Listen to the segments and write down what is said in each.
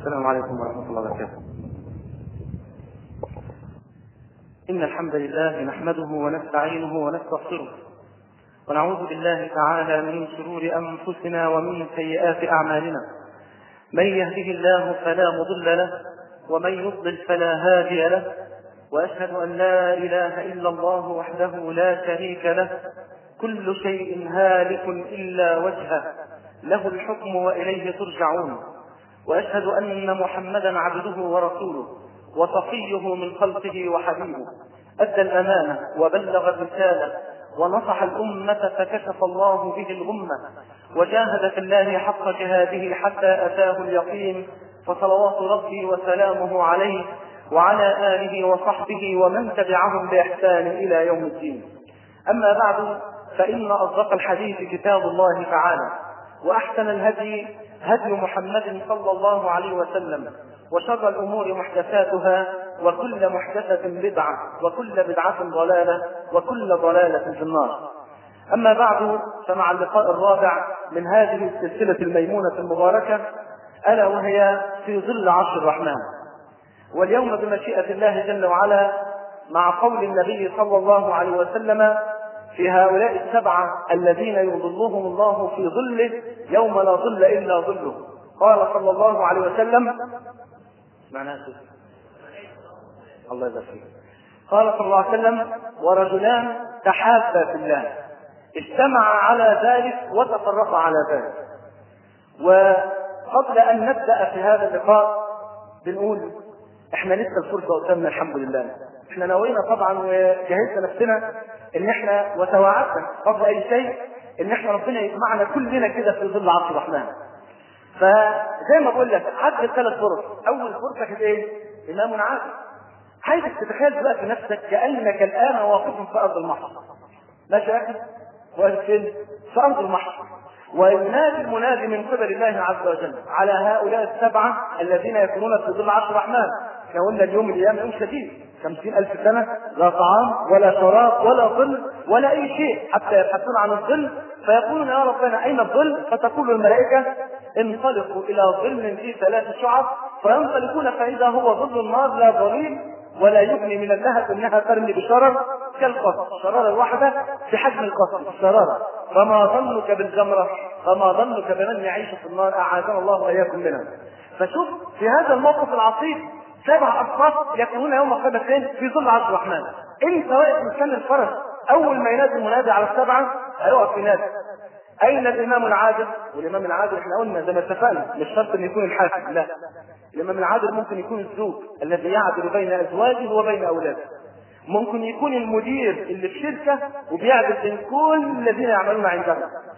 السلام عليكم ورحمة الله وبركاته إن الحمد لله نحمده ونستعينه ونستغفره ونعوذ بالله تعالى من شرور أنفسنا ومن سيئات أعمالنا من يهده الله فلا مضل له ومن يضلل فلا هادي له وأشهد أن لا إله إلا الله وحده لا شريك له كل شيء هالك إلا وجهه له الحكم وإليه ترجعون وأشهد أن محمدا عبده ورسوله وصفيه من خلقه وحبيبه أدى الأمانة وبلغ الرسالة ونصح الأمة فكشف الله به الأمة وجاهد في الله حق جهاده حتى أتاه اليقين فصلوات ربي وسلامه عليه وعلى آله وصحبه ومن تبعهم بإحسان إلى يوم الدين أما بعد فإن أصدق الحديث كتاب الله تعالى وأحسن الهدي هدي محمد صلى الله عليه وسلم وشر الأمور محدثاتها وكل محدثة بدعة وكل بدعة ضلالة وكل ضلالة في النار أما بعد فمع اللقاء الرابع من هذه السلسلة الميمونة المباركة ألا وهي في ظل عرش الرحمن واليوم بمشيئة الله جل وعلا مع قول النبي صلى الله عليه وسلم في هؤلاء السبعة الذين يظلهم الله في ظله يوم لا ظل إلا ظله قال صلى الله عليه وسلم معناها الله يبارك فيك قال صلى الله عليه وسلم ورجلان تحابا في الله اجتمعا على ذلك وتفرقا على ذلك وقبل ان نبدا في هذا اللقاء بنقول احنا لسه الفرصه قدامنا الحمد لله احنا نوينا طبعا وجهزنا نفسنا ان احنا وتوعدنا قبل اي شيء ان احنا ربنا يجمعنا كلنا كده في ظل عرش الرحمن فزي ما بقول لك عدت ثلاث فرص اول فرصه كانت ايه امام عادل عايزك تتخيل دلوقتي نفسك كانك الان واقف في ارض المحشر ماشي يا اخي واقف فين في ارض المحشر وينادي المنادي من قبل الله عز وجل على هؤلاء السبعه الذين يكونون في ظل عرش الرحمن احنا قلنا اليوم الايام يوم شديد خمسين ألف سنة لا طعام ولا شراب ولا ظل ولا أي شيء حتى يبحثون عن الظل فيقولون يا ربنا أين الظل؟ فتقول الملائكة انطلقوا إلى ظل في ثلاث شعب فينطلقون فإذا هو ظل النار لا ظليل ولا يغني من اللهب انها ترمي بشرر كالقصر الشراره الواحده في حجم القصر الشراره فما ظنك بالجمره فما ظنك بمن يعيش في النار اعاذنا الله واياكم منها فشوف في هذا الموقف العصيب سبع اشخاص يكونون يوم القيامه فين؟ في ظل عرش الرحمن. انت واقف مستني الفرس اول ما ينادي المنادي على السبعه هيقف ينادي. اين الامام العادل؟ والامام العادل احنا قلنا زي ما اتفقنا مش شرط ان يكون الحاكم لا. الامام العادل ممكن يكون الزوج الذي يعدل بين ازواجه وبين اولاده. ممكن يكون المدير اللي في شركه وبيعدل بين كل الذين يعملون عندها.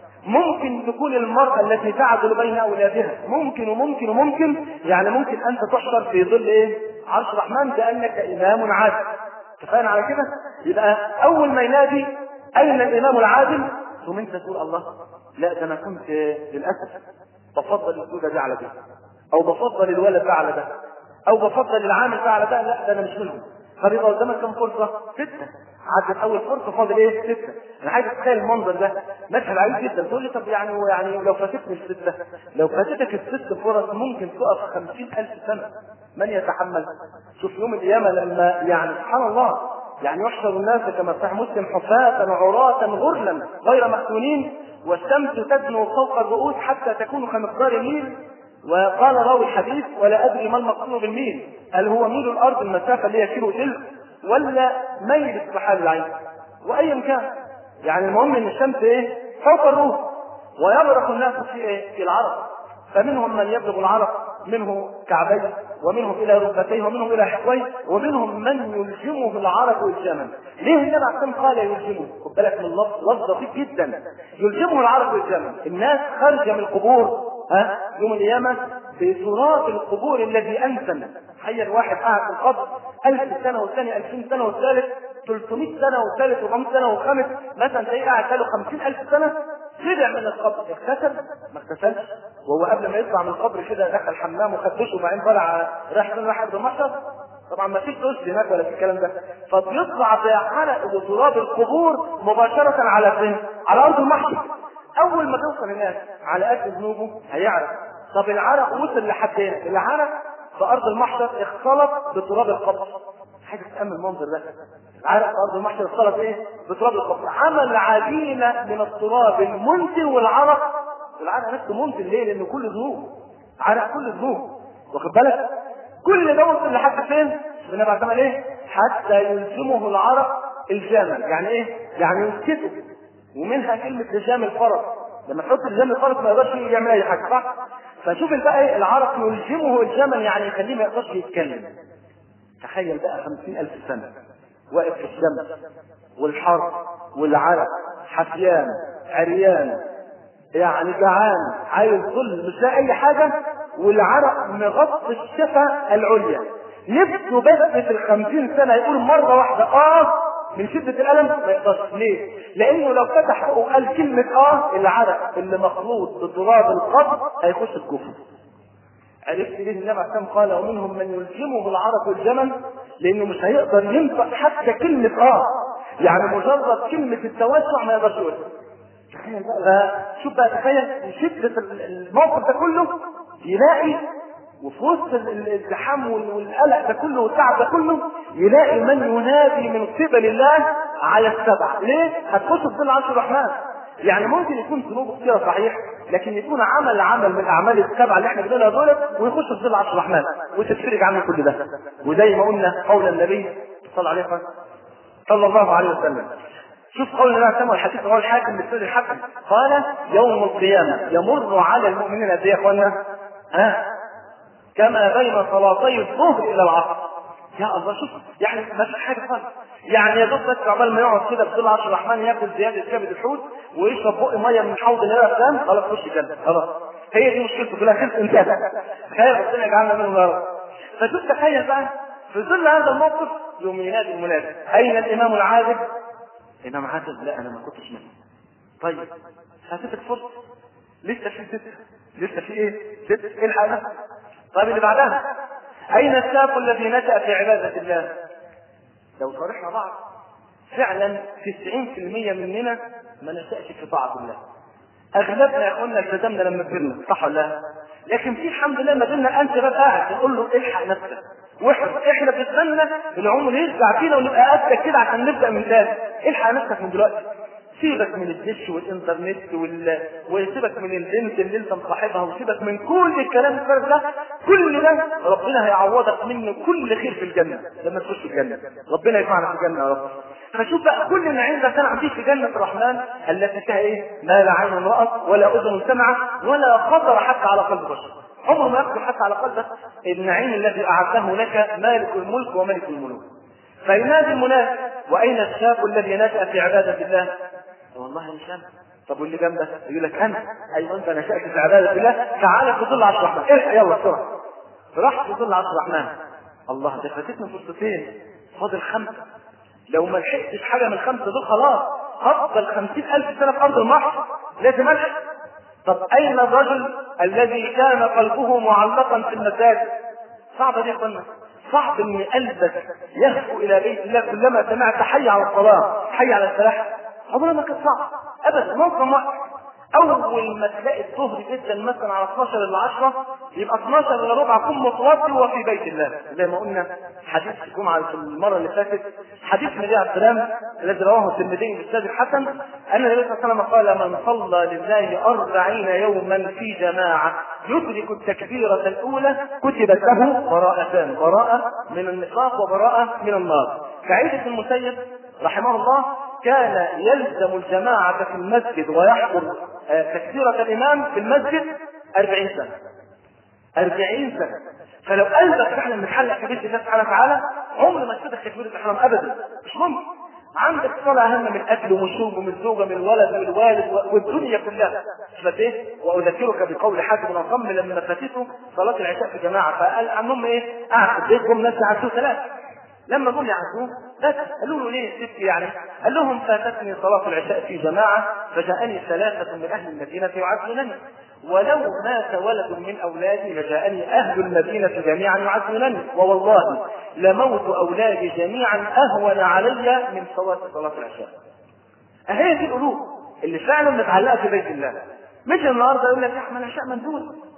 ممكن تكون المرأة التي تعدل بين أولادها ممكن وممكن وممكن يعني ممكن أنت تحشر في ظل إيه؟ عرش الرحمن كأنك إمام عادل اتفقنا على كده؟ يبقى أول ما ينادي أين الإمام العادل؟ ثم أنت تقول الله لا ده أنا كنت للأسف بفضل الزوجة دي على ده أو بفضل الولد ده على ده أو بفضل العامل ده على ده لا ده أنا مش منهم فبيبقى قدامك كم فرصة؟ ستة عدت اول فرصه فاضل ايه؟ سته. انا عايز اتخيل المنظر ده مشهد عجيب جدا تقول لي طب يعني يعني لو فاتتني السته لو فاتتك الست فرص ممكن تقف خمسين ألف سنه من يتحمل؟ شوف يوم القيامه لما يعني سبحان الله يعني يحشر الناس كما صح مسلم حفاة عراة غرلا غير مختونين والشمس تدنو فوق الرؤوس حتى تكون كمقدار ميل وقال راوي الحديث ولا ادري ما المقصود بالميل هل هو ميل الارض المسافه اللي هي كيلو تلك ولا ميل السحاب العين وايا كان يعني المهم ان الشمس ايه فوق الروح ويبرق الناس في ايه في العرق فمنهم من يبلغ العرق منه كعبيه ومنهم الى ركبتيه ومنهم الى حقويه ومنهم من يلجمه العرق والجمل ليه النبي عليه الصلاه قال يلجمه خد بالك من اللفظ لفظ دقيق جدا يلجمه العرق والجمل الناس خارجه من القبور ها يوم القيامه بتراب القبور الذي انتن تخيل واحد قاعد في القبر ألف سنة والثاني ألفين سنة والثالث 300 سنة والثالث 400 سنة والخامس مثلا تلاقيه قاعد له 50000 سنة طلع من القبر اغتسل ما اغتسلش وهو قبل ما يطلع من القبر كده دخل حمام وخد دش وبعدين طلع راح فين راح عند المشرب طبعا ما فيش دش هناك ولا في الكلام ده فبيطلع بحرق وتراب القبور مباشرة على فين؟ على أرض المحشر أول ما توصل هناك على قد ذنوبه هيعرف طب العرق وصل لحد هنا العرق في ارض المحشر اختلط بتراب القبر حاجه تامل المنظر ده العرق في ارض المحشر اختلط ايه بتراب القبر عمل عجينه من التراب المنتن والعرق والعرق نفسه منتن ليه لانه كله ذنوب عرق كله ذنوب واخد بالك كل ده وصل لحد فين النبي عليه ايه حتى يلزمه العرق الجمل يعني ايه يعني يسكته ومنها كلمه لجام الفرس لما تحط لجام الفرس ما يقدرش يعمل اي حاجه صح فشوف بقى ايه العرق يلجمه الجمل يعني يخليه ما يقدرش يتكلم تخيل بقى خمسين ألف سنة واقف في الشمس والحر والعرق حفيان عريان يعني جعان عايز ظل مش لاقي اي حاجه والعرق مغطي الشفه العليا نفسه بس في الخمسين سنه يقول مره واحده اه من شدة الألم ما يقدرش ليه؟ لأنه لو فتح فوقه وقال كلمة آه العرق اللي مخلوط بتراب القبر هيخش الكفر. عرفت ليه النبي عليه الصلاة قال ومنهم من يلزمه العرق والجمل لأنه مش هيقدر ينطق حتى كلمة آه. يعني مجرد كلمة التوسع ما يقدرش يقولها. تخيل بقى شوف بقى تخيل شدة الموقف ده كله يلاقي وفي وسط الزحام والقلق ده كله والتعب ده كله يلاقي من ينادي من قبل الله على السبع ليه؟ هتخش في ظل عرش الرحمن يعني ممكن يكون ذنوبه كتير صحيح لكن يكون عمل عمل من الاعمال السبعه اللي احنا بنقولها دول ويخش في ظل عرش الرحمن وتتفرج عنه كل ده وزي ما قلنا قول النبي صلى الله عليه وسلم صلى الله عليه وسلم شوف قول الله تعالى الحديث رواه الحاكم من سيد الحكم قال يوم القيامه يمر على المؤمنين قد ايه يا اخوانا؟ ها كما بين صلاتي الظهر الى العصر يا الله شوف يعني ما فيش حاجه خالص يعني يا دوب بس عقبال ما يقعد كده في ظل عرش الرحمن ياكل زياده كبد الحوت ويشرب بق ميه من حوض الهواء فلان خلاص خش جنه خلاص هي دي مشكلته في الاخر انتهى تخيل ربنا يجعلنا منهم يا رب فشوف تخيل بقى في ظل هذا الموقف يوم ينادي المنادي اين الامام العادل؟ امام عادل لا انا ما كنتش منه طيب هتفت فرصه لسه في ست لسه في ايه؟ ست ايه الحاله؟ طيب اللي بعدها أين الشاب الذي نشأ في عبادة الله؟ لو صرحنا بعض فعلا 90% مننا ما نشأش في طاعة الله. أغلبنا يا إخوانا التزمنا لما كبرنا صح ولا لا؟ لكن في الحمد لله ما زلنا أنت بقى قاعد نقول له الحق نفسك واحنا احنا بنتمنى العمر يرجع فينا ونبقى قدك كده عشان نبدا من تاني الحق نفسك من دلوقتي سيبك من الدش والانترنت وال... وسيبك من البنت اللي انت مصاحبها وسيبك من كل الكلام الفارغ ده كل ده ربنا هيعوضك منه كل خير في الجنه لما تخش الجنه ربنا يجمعنا في الجنه يا رب فشوف بقى كل النعيم ده كان عندك في جنه الرحمن التي فيها ايه؟ ما لا عين رأت ولا اذن سمعت ولا خطر حتى على قلب بشر عمره ما يخطر حتى على قلبك النعيم الذي اعده لك مالك الملك وملك الملوك فينادي المنادي واين الشاب الذي نشا في عباده الله والله مش انا طب واللي جنبك يقول لك انا ايوه انت نشات في عباده الله تعالى في ظل عرش الرحمن الحق يلا بسرعه راح في ظل عرش الرحمن الله ده فاتتنا فرصتين فاضل خمسه لو ما لحقتش حاجه من الخمسه دول خلاص افضل خمسين الف سنه في ارض المحشر لازم الحق طب اين الرجل الذي كان قلبه معلقا في المساجد صعبه دي يا اخوانا صعب ان قلبك يهفو الى بيت الله كلما سمعت حي على الصلاه حي على الفلاح عمرها ما كانت صعب ابدا معظم وقت اول ما تلاقي الظهر جدا مثلا على 12 الا 10 يبقى 12 الا ربع كن متوضي وفي بيت الله زي ما قلنا حديث الجمعه في المره اللي فاتت حديث النبي عليه السلام الذي رواه الترمذي بالسند الحسن ان النبي صلى الله عليه وسلم قال من صلى لله أربعين يوما في جماعه يدرك التكبيره الاولى كتبت له براءتان براءه من النفاق وبراءه من النار سعيد بن المسيب رحمه الله كان يلزم الجماعة في المسجد ويحضر تكبيرة الإمام في المسجد أربعين سنة أربعين سنة فلو قلبك فعلا متحلق في بيت الله سبحانه وتعالى عمر ما تشوف تكبيرة الإحرام أبدا مش ممكن عندك صلاة أهم من أكل وشرب ومن زوجة من الولد والوالد والدنيا كلها فايه وأذكرك بقول حاتم الأصم لما فاتته صلاة العشاء في جماعة فقال عنهم إيه؟ قاعد في بيتهم ناس عاشوا ثلاثة لما جم يعزوه بس قالوا له ليه ست يعني؟ قال لهم فاتتني صلاة العشاء في جماعة فجاءني ثلاثة من أهل المدينة يعزونني ولو مات ولد من أولادي لجاءني أهل المدينة جميعا يعزونني ووالله لموت أولادي جميعا أهون علي من صلاة صلاة العشاء. أهي دي القلوب اللي فعلا متعلقة في بيت الله. مش النهارده يقول لك يا أحمد العشاء مندوب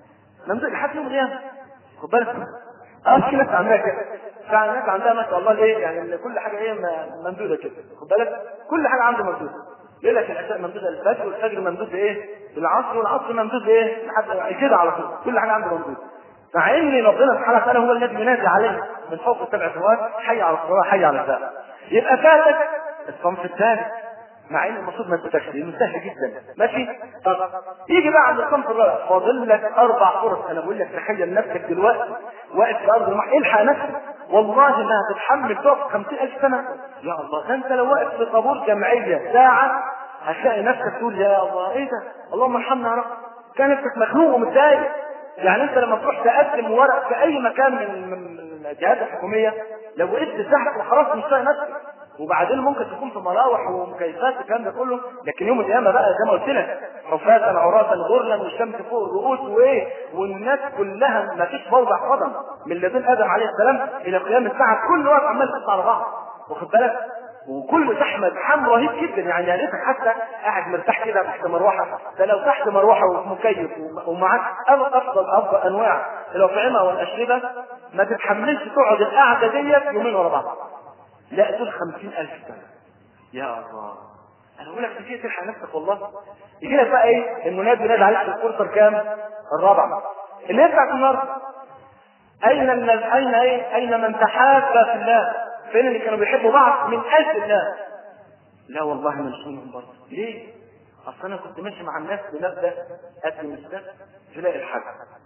ممدود لحد يوم القيامه خد بالك اه في ناس عندها كده فعلا ناس عندها ما شاء الله ايه يعني كل حاجه ايه ممدوده كده خد بالك كل حاجه عنده ممدوده يقول لك العشاء ممدوده للفجر والفجر ممدود لايه؟ للعصر والعصر ممدود لايه؟ لحد كده على طول كل حاجه عنده ممدوده مع ان ربنا سبحانه وتعالى هو الذي ينادي عليه من فوق السبع سماوات حي على الصلاه حي على الفلاح يبقى فاتك الصنف الثالث مع ان المفروض ما تتكش لانه سهل جدا ماشي طب يجي بقى عند الصنف الرابع فاضل لك اربع فرص انا بقول لك تخيل نفسك دلوقتي واقف في ارض المحر الحق نفسك والله ما هتتحمل تقف 50000 سنه يا الله ده انت لو واقف في طابور جمعيه ساعه هتلاقي نفسك تقول يا الله ايه ده اللهم ارحمنا يا رب كان نفسك مخنوق ومتضايق يعني انت لما تروح تقدم ورق في اي مكان من من الجهات الحكوميه لو وقفت تحت وخلاص مش طايق نفسك وبعدين ممكن تكون في مراوح ومكيفات الكلام ده كله لكن يوم القيامه بقى زي ما قلت لك حفاة عراة غرلا والشمس فوق الرؤوس وايه والناس كلها ما فيش موضع قدم من لدن ادم عليه السلام الى قيام الساعه كل واحد عمال يقطع على بعض واخد بالك وكل زحمه زحام رهيب جدا يعني يا ريتك حتى قاعد مرتاح كده تحت مروحه ده لو تحت مروحه ومكيف ومعاك افضل افضل انواع الاطعمه والاشربه ما تتحملش تقعد القعده ديت يومين ورا بعض لا دول خمسين ألف سنة يا الله أنا بقول لك تجي تلحق نفسك والله يجي لك بقى إيه المنادي ينادي عليك في الفرصة الكام؟ الرابعة اللي هي بتاعت النهارده أين ال... أين إيه؟ أين من تحاب في الله؟ فين اللي كانوا بيحبوا بعض من أجل الله؟ لا والله ما نسونهم برضه ليه؟ أصل أنا كنت ماشي مع الناس بمبدأ أقدم السبت تلاقي الحاجة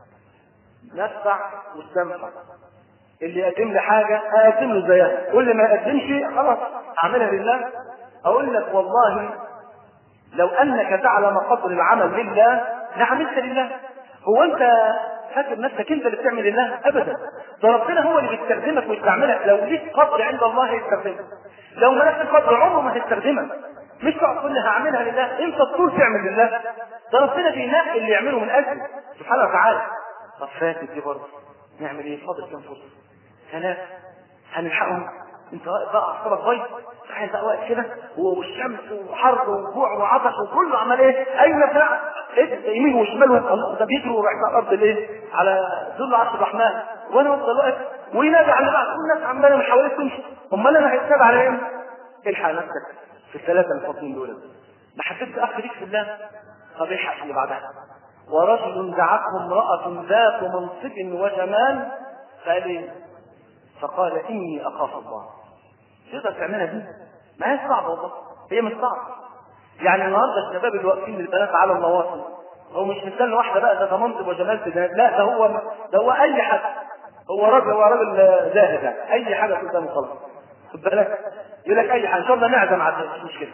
ندفع واستنفع اللي يقدم لي حاجة أقدم له زيها واللي ما يقدمش خلاص أعملها لله أقول لك والله لو أنك تعلم قدر العمل لله لعملت لله هو أنت فاكر نفسك أنت اللي بتعمل لله أبدا ده ربنا هو اللي بيستخدمك ويستعملك لو ليك قدر عند الله هيستخدمك لو مالكش قدر عمره ما هيستخدمك مش تقعد تقول لي هعملها لله انت تطول تعمل لله ده ربنا بينقي اللي يعمله من اجله سبحانه وتعالى طب فاتت دي برضه نعمل ايه فاضل كام فرصه ثلاث هنلحقهم انت واقف بقى اعصابك بايظ صحيح بقى واقف كده والشمس وحر وجوع وعطش وكله عمال ايه اين بتاع إيه يمين وشمال ده بيجروا ورايح على الارض الايه على ذل عرش الرحمن وانا افضل واقف وينادي على بعض كل الناس عماله من حواليك تمشي امال انا هيتساب على ايه؟ الحق نفسك في الثلاثه الفاضلين دول ما حسيتش اخ ليك في الله طب الحق اللي بعدها ورجل دعته امرأة ذات منصب وجمال فقال ايه؟ فقال اني اخاف الله تقدر تعملها دي ما هي صعبه والله هي مش صعبه يعني النهارده الشباب اللي واقفين للبنات على النواصي هو مش مستني واحده بقى ذات منصب وجمال في ذات لا ده هو ده هو اي حد هو راجل هو راجل زاهد يعني اي حاجه قدامه خلاص خد بالك يقول لك اي حاجه ان شاء الله نعزم على مش مشكله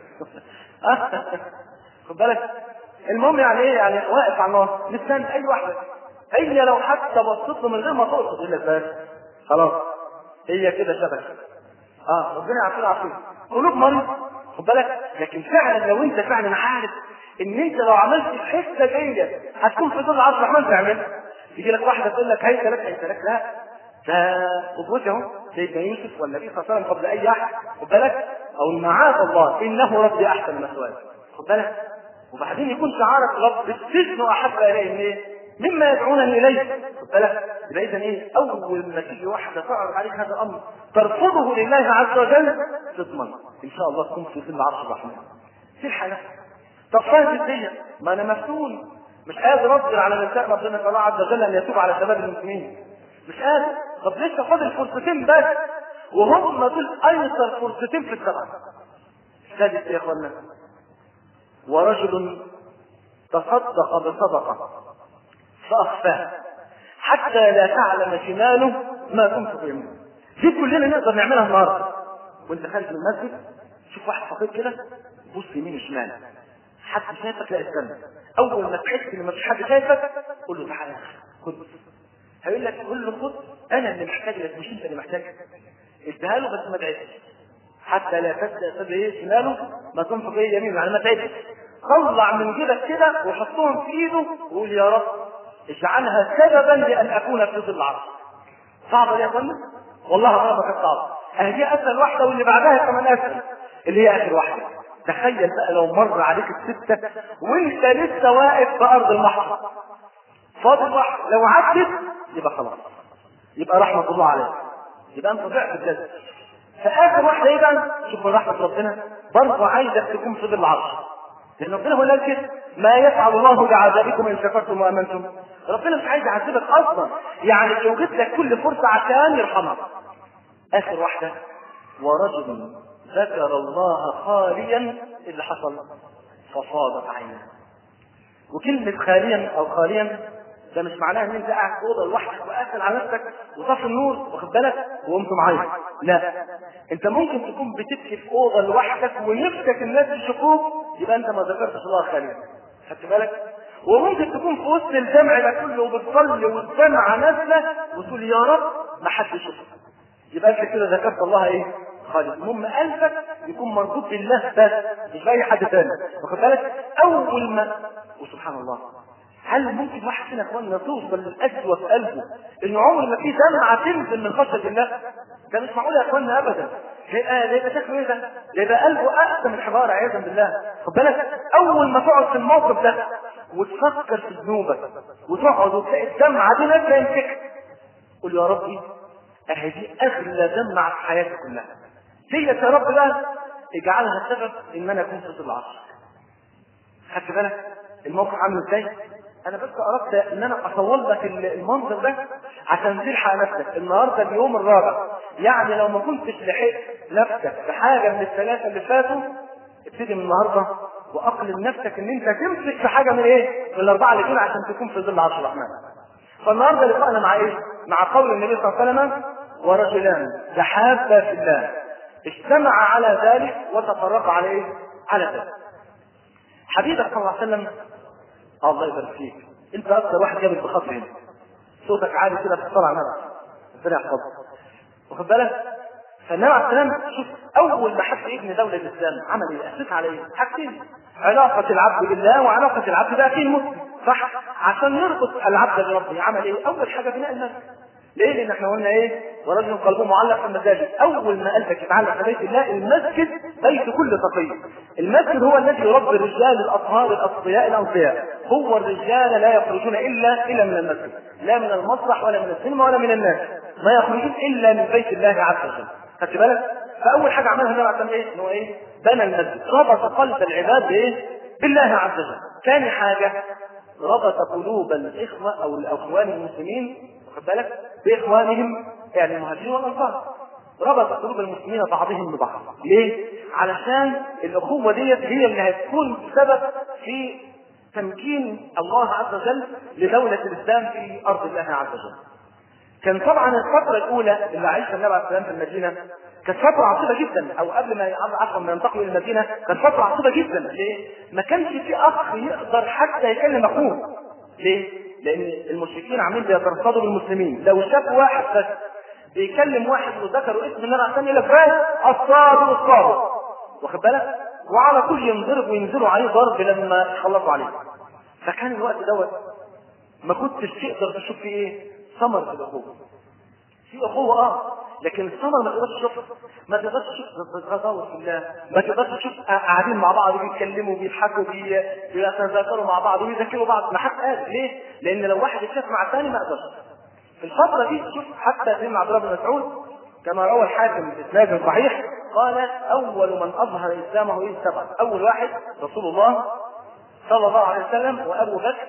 خد بالك المهم يعني ايه يعني واقف على النار مستني اي واحده هي لو حتى بصيت له من غير ما تقصد يقول لك بس خلاص هي كده شبكه اه ربنا يعافينا عافيه قلوب مريض خد بالك لكن فعلا لو انت فعلا عارف ان انت لو عملت الحته دي هتكون في ظل عرش الرحمن تعمل يجي لك واحده تقول لك هيت لك هيت لك لا ده قدوتي اهو سيدنا يوسف والنبي صلى الله عليه وسلم قبل اي احد خد بالك او معاذ الله انه ربي احسن مثواي خد بالك وبعدين يكون شعارك رب السجن احب اليه ايه؟ مما يدعونني اليه خد بالك يبقى اذا ايه اول ما تيجي واحده تعرض عليك هذا الامر ترفضه لله عز وجل تضمن ان شاء الله تكون في ظل عرش الرحمن في الحالة طب فاهم الدنيا ما انا مفتون مش قادر اصبر على نساء ربنا الله عز وجل ان يتوب على شباب المسلمين مش قادر طب لسه فاضل فرصتين بس وهم دول ايسر فرصتين في السبعه السادس يا اخوانا ورجل تصدق بصدقه فاخفاها حتى لا تعلم شماله ما تنفق يمينه دي كلنا نقدر نعملها النهارده وانت خارج من المسجد شوف واحد فقير كده بص يمين وشمال حد شايفك لا استنى اول ما تحس ان مفيش حد شايفك قول له تعالى خد هيقول لك قول له خد انا اللي محتاج لك مش انت اللي محتاج اديها له بس ما تعبش حتى لا تبدا تبدا ايه شماله ما تنفق ايه يمينه يعني ما تعبش طلع من جيبك كده وحطهم في ايده وقول يا رب اجعلها سببا لان اكون في ظل العرش صعبه يا اخوانا والله ما كانت صعبه هي اسهل واحده واللي بعدها كمان اسهل اللي هي اخر واحده تخيل بقى لو مر عليك الستة وانت لسه واقف في ارض المحشر فاضل واحد لو عدت يبقى خلاص يبقى رحمه الله عليك يبقى انت ضعت الجزء فاخر واحده ايه بقى؟ شوف من رحمه ربنا برضه عايزك تكون في ظل العرش لان ربنا هو اللي قال كده ما يفعل الله بعذابكم ان شكرتم وامنتم ربنا مش عايز يعذبك اصلا يعني يوجد لك كل فرصه عشان يرحمك اخر واحده ورجل ذكر الله خاليا اللي حصل ففاضت عيناه وكلمة خاليا أو خاليا ده مش معناه ان انت قاعد في اوضه لوحدك وقافل على نفسك وطفي النور واخد بالك وقمت معيط لا انت ممكن تكون بتبكي في اوضه لوحدك ونفسك الناس يشوفوك يبقى انت ما ذكرتش الله خاليا خدت بالك وممكن تكون في وسط الجمع ده كله وبتصلي والدمعه نازله وتقول يا رب ما حد يشوفك يبقى انت كده ذكرت الله ايه؟ خالص المهم قلبك يكون مربوط بالله بس مش باي حد تاني واخد بالك اول ما وسبحان الله هل ممكن واحد فينا اخواننا توصل للاسوء في قلبه ان عمر ما في دمعه تنزل من خشيه الله ده مش معقول يا اخواننا ابدا هيبقى هيبقى شكله ايه ده؟ يبقى قلبه اقسى من الحجاره عياذا بالله خد بالك اول ما تقعد في الموقف ده وتفكر في ذنوبك وتقعد وتلاقي الدمعه دي نازله يمسكك قول يا ربي اهي دي اغلى دمعه في حياتي كلها ديت يا رب بقى اجعلها سبب ان انا اكون في العصر خدت بالك الموقف عامل ازاي انا بس اردت ان انا اصور لك المنظر ده عشان تلحق نفسك النهارده اليوم الرابع يعني لو ما كنتش لحقت نفسك بحاجه من الثلاثه اللي فاتوا ابتدي من النهارده واقلم نفسك ان انت تمسك في حاجه من ايه؟ من الاربعه اللي دول عشان تكون في ظل عرش الرحمن. فالنهارده لقاءنا مع ايه؟ مع قول النبي صلى الله عليه وسلم ورجلان تحابا في الله اجتمع على ذلك وتفرقا على ايه؟ على ذلك. حبيبك صلى الله عليه وسلم الله يبارك فيك انت اكثر واحد جاب بخط هنا صوتك عالي كده في الصلاه على ربنا يحفظك واخد بالك فالنبي عليه السلام شوف اول ما حب يبني دوله الاسلام عمل ايه؟ اسس على ايه؟ حاجتين علاقه العبد بالله وعلاقه العبد باخيه المسلم صح؟ عشان يربط العبد بربه عمل ايه؟ اول حاجه بناء المسجد ليه؟ لان احنا قلنا ايه؟ ورجل قلبه معلق في المساجد، اول ما قلبك يتعلق في بيت الله المسجد بيت كل تقي. المسجد هو الذي يربي الرجال الاطهار الاصفياء الانقياء، هو الرجال لا يخرجون الا الا من المسجد، لا من المسرح ولا من السينما ولا من الناس، ما يخرجون الا من بيت الله عز وجل. خدت بالك؟ فاول حاجه عملها النبي عليه ايه؟ ان هو ايه؟ بنى المسجد، ربط قلب العباد بايه؟ بالله عز وجل. ثاني حاجه ربط قلوب الاخوه او الاخوان المسلمين واخد بالك باخوانهم يعني المهاجرين والانصار ربط قلوب المسلمين بعضهم ببعض ليه؟ علشان الاخوه ديت هي اللي هتكون سبب في تمكين الله عز وجل لدولة الإسلام في أرض الله عز وجل. كان طبعا الفترة الأولى اللي عايشها النبي عليه السلام في المدينة كانت فترة عصيبة جدا أو قبل ما عفوا ما ينتقلوا إلى المدينة كانت فترة عصيبة جدا ليه؟ ما كانش في أخ يقدر حتى يكلم أخوه ليه؟ لان المشركين عاملين بيترصدوا بالمسلمين لو شاف واحد بس بيكلم واحد وذكروا اسم النبي عشان يقول لك بس الصادق الصادق واخد بالك وعلى طول ينضرب وينزلوا عليه ضرب لما يخلصوا عليه فكان الوقت دوت ما كنتش تقدر تشوف فيه ايه ثمر في الاخوه في اخوه اه لكن الثمر ما تقدرش تشوفها ما تقدرش تشوف تغاور في الله ما تقدرش تشوف قاعدين مع بعض بيتكلموا بيضحكوا بي... بيتذاكروا مع بعض ويذاكروا بعض ما حد قادر ليه؟ لان لو واحد اتشاف مع الثاني ما قدرش في الفتره دي شوف حتى سيدنا عبد الله بن مسعود كما روى الحاكم باسناد صحيح قال اول من اظهر اسلامه ايه سبعه اول واحد رسول الله صلى الله عليه وسلم وابو بكر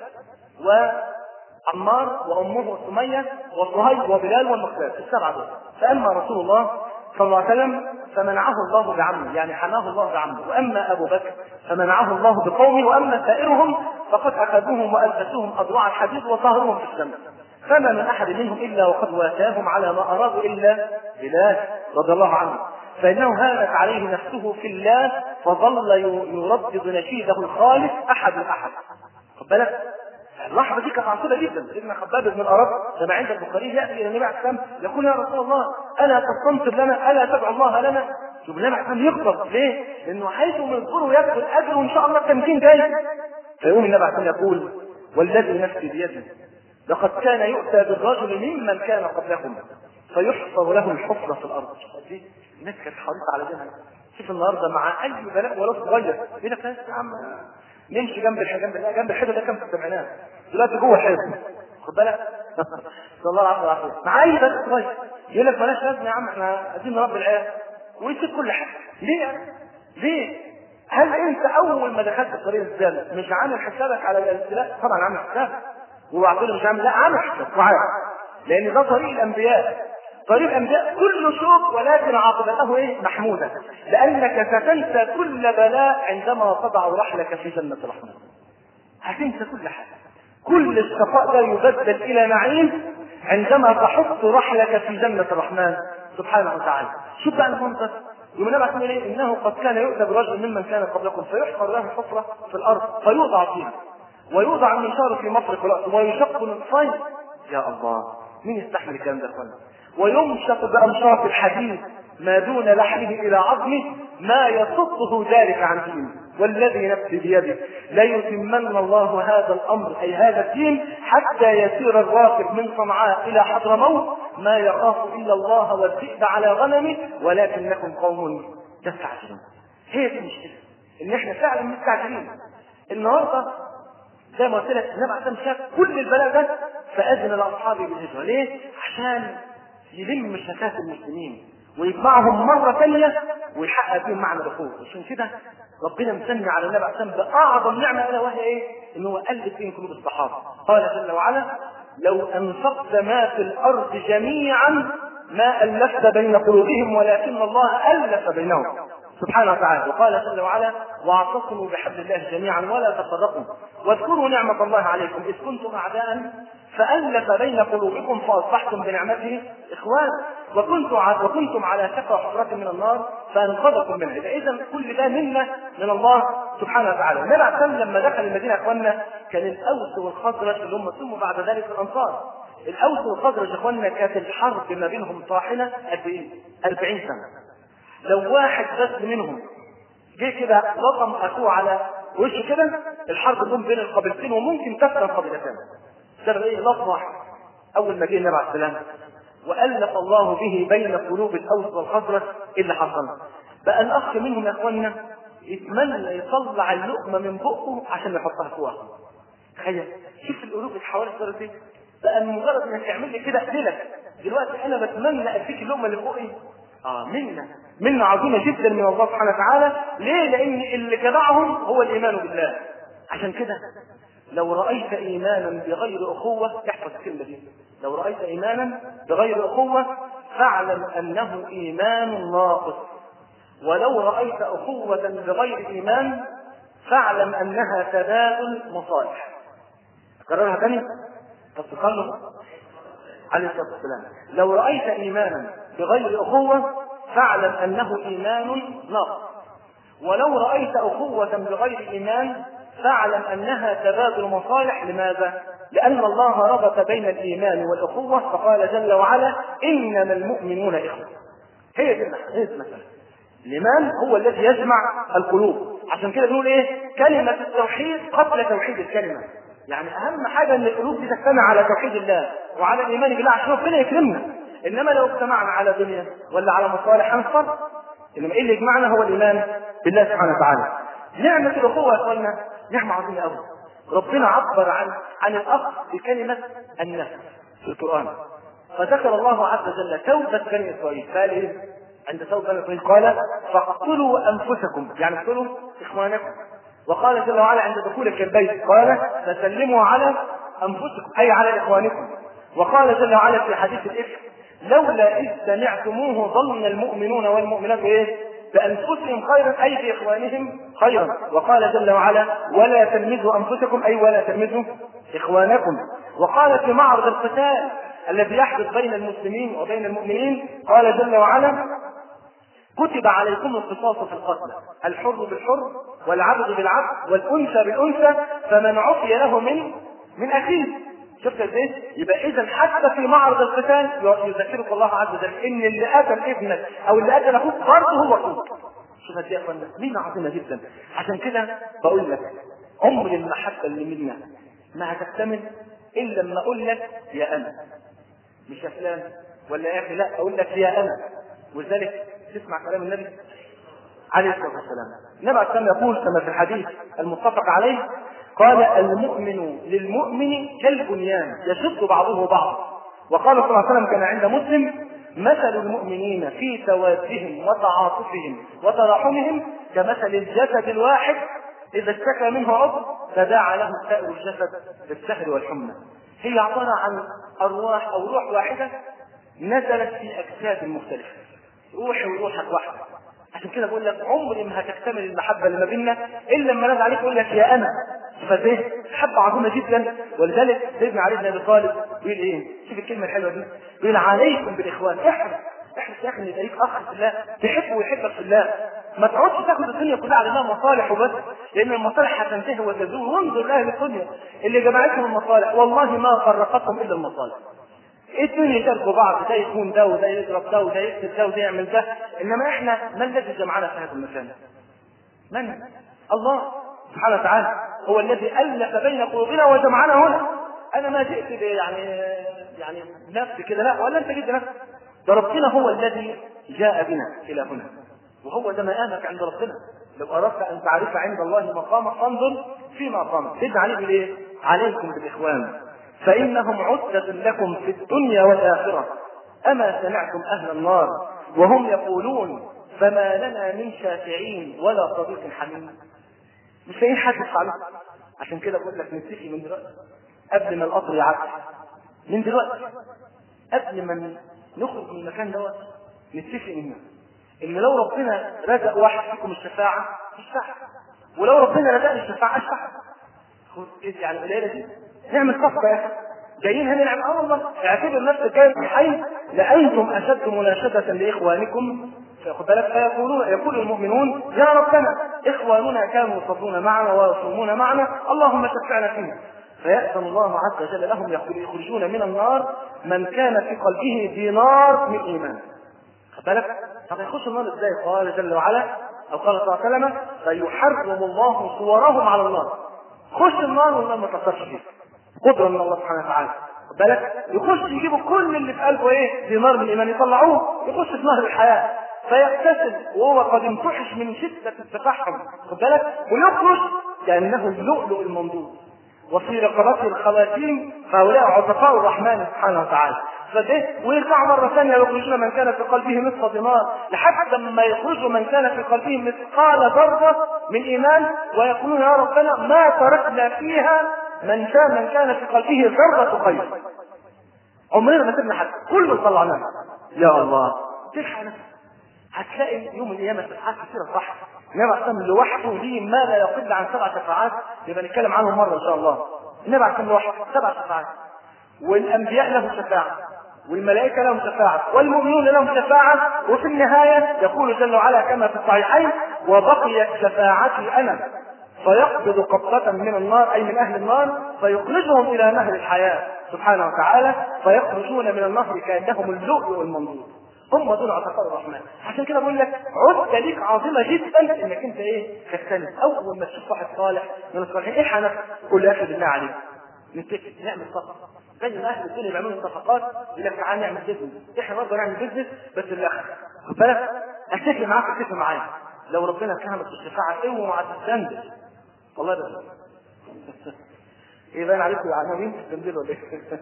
وعمار وامه سميه وصهيب وبلال والمقداد السبعه دول فاما رسول الله صلى الله عليه وسلم فمنعه الله بعمه يعني حماه الله بعمه واما ابو بكر فمنعه الله بقومه واما سائرهم فقد اخذوهم والبسوهم اضواع الحديد وطهروهم في الجنه فما من احد منهم الا وقد واتاهم على ما ارادوا الا بلال رضي الله عنه فانه هانت عليه نفسه في الله فظل يردد نشيده الخالص احد احد خد بالك اللحظه دي كانت عصيبه جدا سيدنا خباب بن الارد كما عند البخاري ياتي الى النبي عليه السلام يقول يا رسول الله الا تستنصر لنا الا تدعو الله لنا شوف النبي عليه السلام يغضب ليه؟ لانه حيث يذكره يكفي الاجر وان شاء الله التمكين جاي فيقوم النبي عليه السلام يقول والذي نفسي بيده لقد كان يؤتى بالرجل ممن كان قبلكم فيحفر له الحفره في الارض دي الناس كانت حريصه على جنة شوف النهارده مع اي بلاء ولا صغير يقول لك يا عم نمشي جنب الحيطه جنب جنب الحيطه ده كان في السبعينات دلوقتي جوه الحيطه خد بالك صلى الله عليه وسلم مع اي بس صغير يقول لك مالهاش لازمه يا عم احنا عايزين نربي العيال ويسيب كل حاجه ليه يعني؟ ليه؟ هل انت اول ما دخلت الطريق الزاني مش عامل حسابك على الابتلاء؟ طبعا عامل حسابك وبعدين مش عامل لا عامل حسابك وعارف لان ده طريق الانبياء طريق الانبياء كله شوك ولكن عاقبته ايه؟ محموده لانك ستنسى كل بلاء عندما تضع رحلك في جنه الرحمن هتنسى كل حاجه كل الشقاء ده يبدل الى نعيم عندما تحط رحلك في جنه الرحمن سبحانه وتعالى شوف بقى المنظر يقول النبي عليه ايه؟ انه قد كان يؤتى برجل ممن كان قبلكم فيحفر له حفره في الارض فيوضع فيها ويوضع المنشار في مفرق راسه ويشق الصيد يا الله مين يستحمل الكلام ده يا اخوانا؟ ويمشط بأمشاط الحديد ما دون لحمه إلى عظمه ما يصده ذلك عن دينه والذي نفسي بيده ليتمن الله هذا الأمر أي هذا الدين حتى يسير الراكب من صنعاء إلى حضرموت ما يخاف إلا الله والذئب على غنمه ولكنكم قوم تستعجلون هي دي المشكلة إن إحنا فعلا مستعجلين النهارده زي ما قلت لك النبي عليه الصلاه شاف كل البلاء ده فاذن لاصحابه بالهجره ليه؟ عشان يلم شتات المسلمين ويجمعهم مرة ثانية ويحقق بهم معنى الأخوة عشان كده ربنا مسمي على النبي عليه بأعظم نعمة ألا وهي إيه؟ إن هو ألف بين قلوب الصحابة قال جل وعلا لو أنفقت ما في الأرض جميعا ما ألفت بين قلوبهم ولكن الله ألف بينهم سبحانه وتعالى وقال جل وعلا واعتصموا بحبل الله جميعا ولا تفرقوا واذكروا نعمة الله عليكم إذ كنتم أعداء فألف بين قلوبكم فأصبحتم بنعمته إخوان وكنتم وكنتم على شفا حفرة من النار فأنقذكم منها إذا كل ده منا من الله سبحانه وتعالى النبي عليه لما دخل المدينة يا إخواننا كان الأوس والخزرج اللي هم ثم بعد ذلك الأنصار الأوس والخزرج يا إخواننا كانت الحرب ما بينهم طاحنة قد إيه؟ 40 سنة لو واحد بس منهم جه كده لطم أخوه على وشه كده الحرب تقوم بين القبيلتين وممكن تسلم قبيلتين سبب ايه لفظ واحد اول ما جه النبي عليه السلام والف الله به بين قلوب الاوس والخزرج ايه اللي حصل بقى الاخ منهم يا اخوانا يتمنى يطلع اللقمه من بقه عشان يحطها في واحد تخيل شوف القلوب الحوالي صارت ايه بقى مجرد انك تعمل لي كده اقتلك دلوقتي انا بتمنى اديك اللقمه اللي فوقي اه منا منا عظيمه جدا من الله سبحانه وتعالى ليه لان اللي جمعهم هو الايمان بالله عشان كده لو رأيت إيمانا بغير أخوة احفظ الكلمة دي لو رأيت إيمانا بغير أخوة فاعلم أنه إيمان ناقص ولو رأيت أخوة بغير إيمان فاعلم أنها تبادل مصالح أكررها تاني طب تصلوا عليه الصلاة والسلام لو رأيت إيمانا بغير أخوة فاعلم أنه إيمان ناقص ولو رأيت أخوة بغير إيمان فاعلم انها تبادل مصالح لماذا؟ لان الله ربط بين الايمان والاخوه فقال جل وعلا انما المؤمنون اخوه. هي دي هي دي المساله. الايمان هو الذي يجمع القلوب، عشان كده بنقول ايه؟ كلمه التوحيد قبل توحيد الكلمه. يعني اهم حاجه ان القلوب دي تجتمع على توحيد الله وعلى الايمان بالله عشان ربنا يكرمنا. انما لو اجتمعنا على دنيا ولا على مصالح هنصر. انما ايه اللي يجمعنا هو الايمان بالله سبحانه وتعالى. نعمه الاخوه يا اخوانا نعمة عظيمة قوي ربنا عبر عن عن الأخ بكلمة النفس في القرآن فذكر الله عز وجل توبة بني إسرائيل قال إيه؟ عند توبة بني إسرائيل قال فاقتلوا أنفسكم يعني اقتلوا إخوانكم وقال جل وعلا عند دخولك البيت قال فسلموا على أنفسكم أي على إخوانكم وقال جل وعلا في حديث الإفك لولا إذ سمعتموه ظن المؤمنون والمؤمنات إيه؟ بأنفسهم خيرا أي بإخوانهم خيرا وقال جل وعلا ولا تلمزوا أنفسكم أي ولا تلمزوا إخوانكم وقال في معرض القتال الذي يحدث بين المسلمين وبين المؤمنين قال جل وعلا كتب عليكم القصاص في القتل الحر بالحر والعبد بالعبد والأنثى بالأنثى فمن عفي له من من أخيه شفت ازاي؟ يبقى اذا حتى في معرض القتال يذكرك الله عز وجل ان اللي قتل ابنك او اللي قتل اخوك برضه هو اخوك. شوف قد ايه يا اخوانا ميزه عظيمه جدا عشان كده بقول لك عمر المحبه اللي منا ما هتكتمل الا لما اقول لك يا انا مش يا فلان ولا يا اخي لا اقول لك يا انا ولذلك تسمع كلام النبي عليه الصلاه والسلام النبي عليه الصلاه يقول كما في الحديث المتفق عليه قال المؤمن للمؤمن كالبنيان يشد بعضه بعضا وقال صلى الله عليه وسلم كان عند مسلم مثل المؤمنين في توادهم وتعاطفهم وتراحمهم كمثل الجسد الواحد إذا اشتكى منه عضو تداعى له سائر الجسد بالسهر والحمى هي عبارة عن أرواح أو روح واحدة نزلت في أجساد مختلفة روحي وروحك واحدة عشان كده بقول لك عمري ما هتكتمل المحبة اللي ما بيننا إلا لما نادى عليك يقول لك يا أنا فده محبة عظيمة جدا ولذلك سيدنا علي بن أبي طالب بيقول إيه؟ شوف الكلمة الحلوة دي بيقول عليكم بالإخوان احرص احرص يا أخي إن يبقى ليك أخ في الله تحبه ويحبك في الله ما تقعدش تاخد الدنيا كلها على انها مصالح وبس لان المصالح هتنتهي وتزول وانظر لاهل الدنيا اللي جمعتهم المصالح والله ما فرقتهم الا المصالح الدنيا يشاركوا بعض ده يكون ده وده يضرب ده وده يقتل ده وده يعمل ده انما احنا ما الذي جمعنا في هذا المكان؟ من؟ الله سبحانه وتعالى هو الذي الف بين قلوبنا وجمعنا هنا انا ما جئت يعني يعني نفسي كده لا ولا انت جيت نفسك ده ربنا هو الذي جاء بنا الى هنا وهو ده مقامك عند ربنا لو اردت ان تعرف عند الله مقامك فانظر في مقامك سيدنا علي بيقول ايه؟ عليكم بالاخوان فانهم عدة لكم في الدنيا والاخره اما سمعتم اهل النار وهم يقولون فما لنا من شافعين ولا صديق حميم مش لاقيين حد يدفع له عشان كده بقول لك نتفق من دلوقتي قبل ما القطر يعدي من دلوقتي قبل ما نخرج من المكان دوت نتفق منه ان لو ربنا رزق واحد فيكم الشفاعه اشفع ولو ربنا رزقني الشفاعه اشفع يعني قليله دي نعمل صفقه يا اخي جايين هنا نعمل اه والله اعتبر نفسك كان حي لانتم اشد مناشده لاخوانكم خد بالك فيقولون يقول المؤمنون يا ربنا اخواننا كانوا يصلون معنا ويصومون معنا اللهم شفعنا فيهم فيأذن الله عز وجل لهم يخرجون من النار من كان في قلبه دينار من ايمان خد بالك طب يخش النار ازاي؟ قال جل وعلا او قال صلى الله عليه وسلم فيحرم الله صورهم على النار خش النار والنار ما تاثرش فيه قدره من الله سبحانه وتعالى خد بالك يخش يجيبوا كل اللي في قلبه ايه؟ دينار من الايمان يطلعوه يخش في نهر الحياه فيغتسل وهو قد انفحش من شده التفحم خد بالك ويخرج كانه اللؤلؤ المنضود وفي رقبته الخواتيم فهؤلاء عتقاء الرحمن سبحانه وتعالى فده ويرجعوا مرة ثانية يخرجون من كان في قلبه نصف دينار لحد ما يخرجوا من كان في قلبه مثقال ذرة من إيمان ويقولون يا ربنا ما تركنا فيها من كان من كان في قلبه ذرة خير عمرنا ما سيبنا حد كله طلعناه يا الله تلحق نفسك هتلاقي يوم القيامة شفاعات كثيرة صح النبي عليه الصلاة لوحده ليه ما لا يقل عن سبع شفاعات يبقى نتكلم عنهم مرة إن شاء الله النبي عليه الصلاة لوحده سبع شفاعات والأنبياء لهم شفاعة والملائكة لهم شفاعة والمؤمنون لهم شفاعة وفي النهاية يقول جل وعلا كما في الصحيحين وبقيت شفاعتي أنا فيقبض قبضة من النار أي من أهل النار فيخرجهم إلى نهر الحياة سبحانه وتعالى فيخرجون من النهر كأنهم اللؤلؤ المنضود هم دول عتقاء الرحمن عشان كده بقول لك عدة ليك عظيمة جدا انك انت ايه تختلف اول ما تشوف واحد صالح من الصالحين الحق نفسك قول يا اخي بالله عليك نتفق نعمل صفقة زي ما اهل الدنيا بيعملوا صفقات يقول لك تعالى نعمل بيزنس احنا برضه نعمل بيزنس بس الاخر خد بالك اتفق معاك اتفق معايا لو ربنا كرمك بالشفاعة اوعى تستنزف والله ده ايه باين عليكم العناوين تستنزلوا ولا ايه؟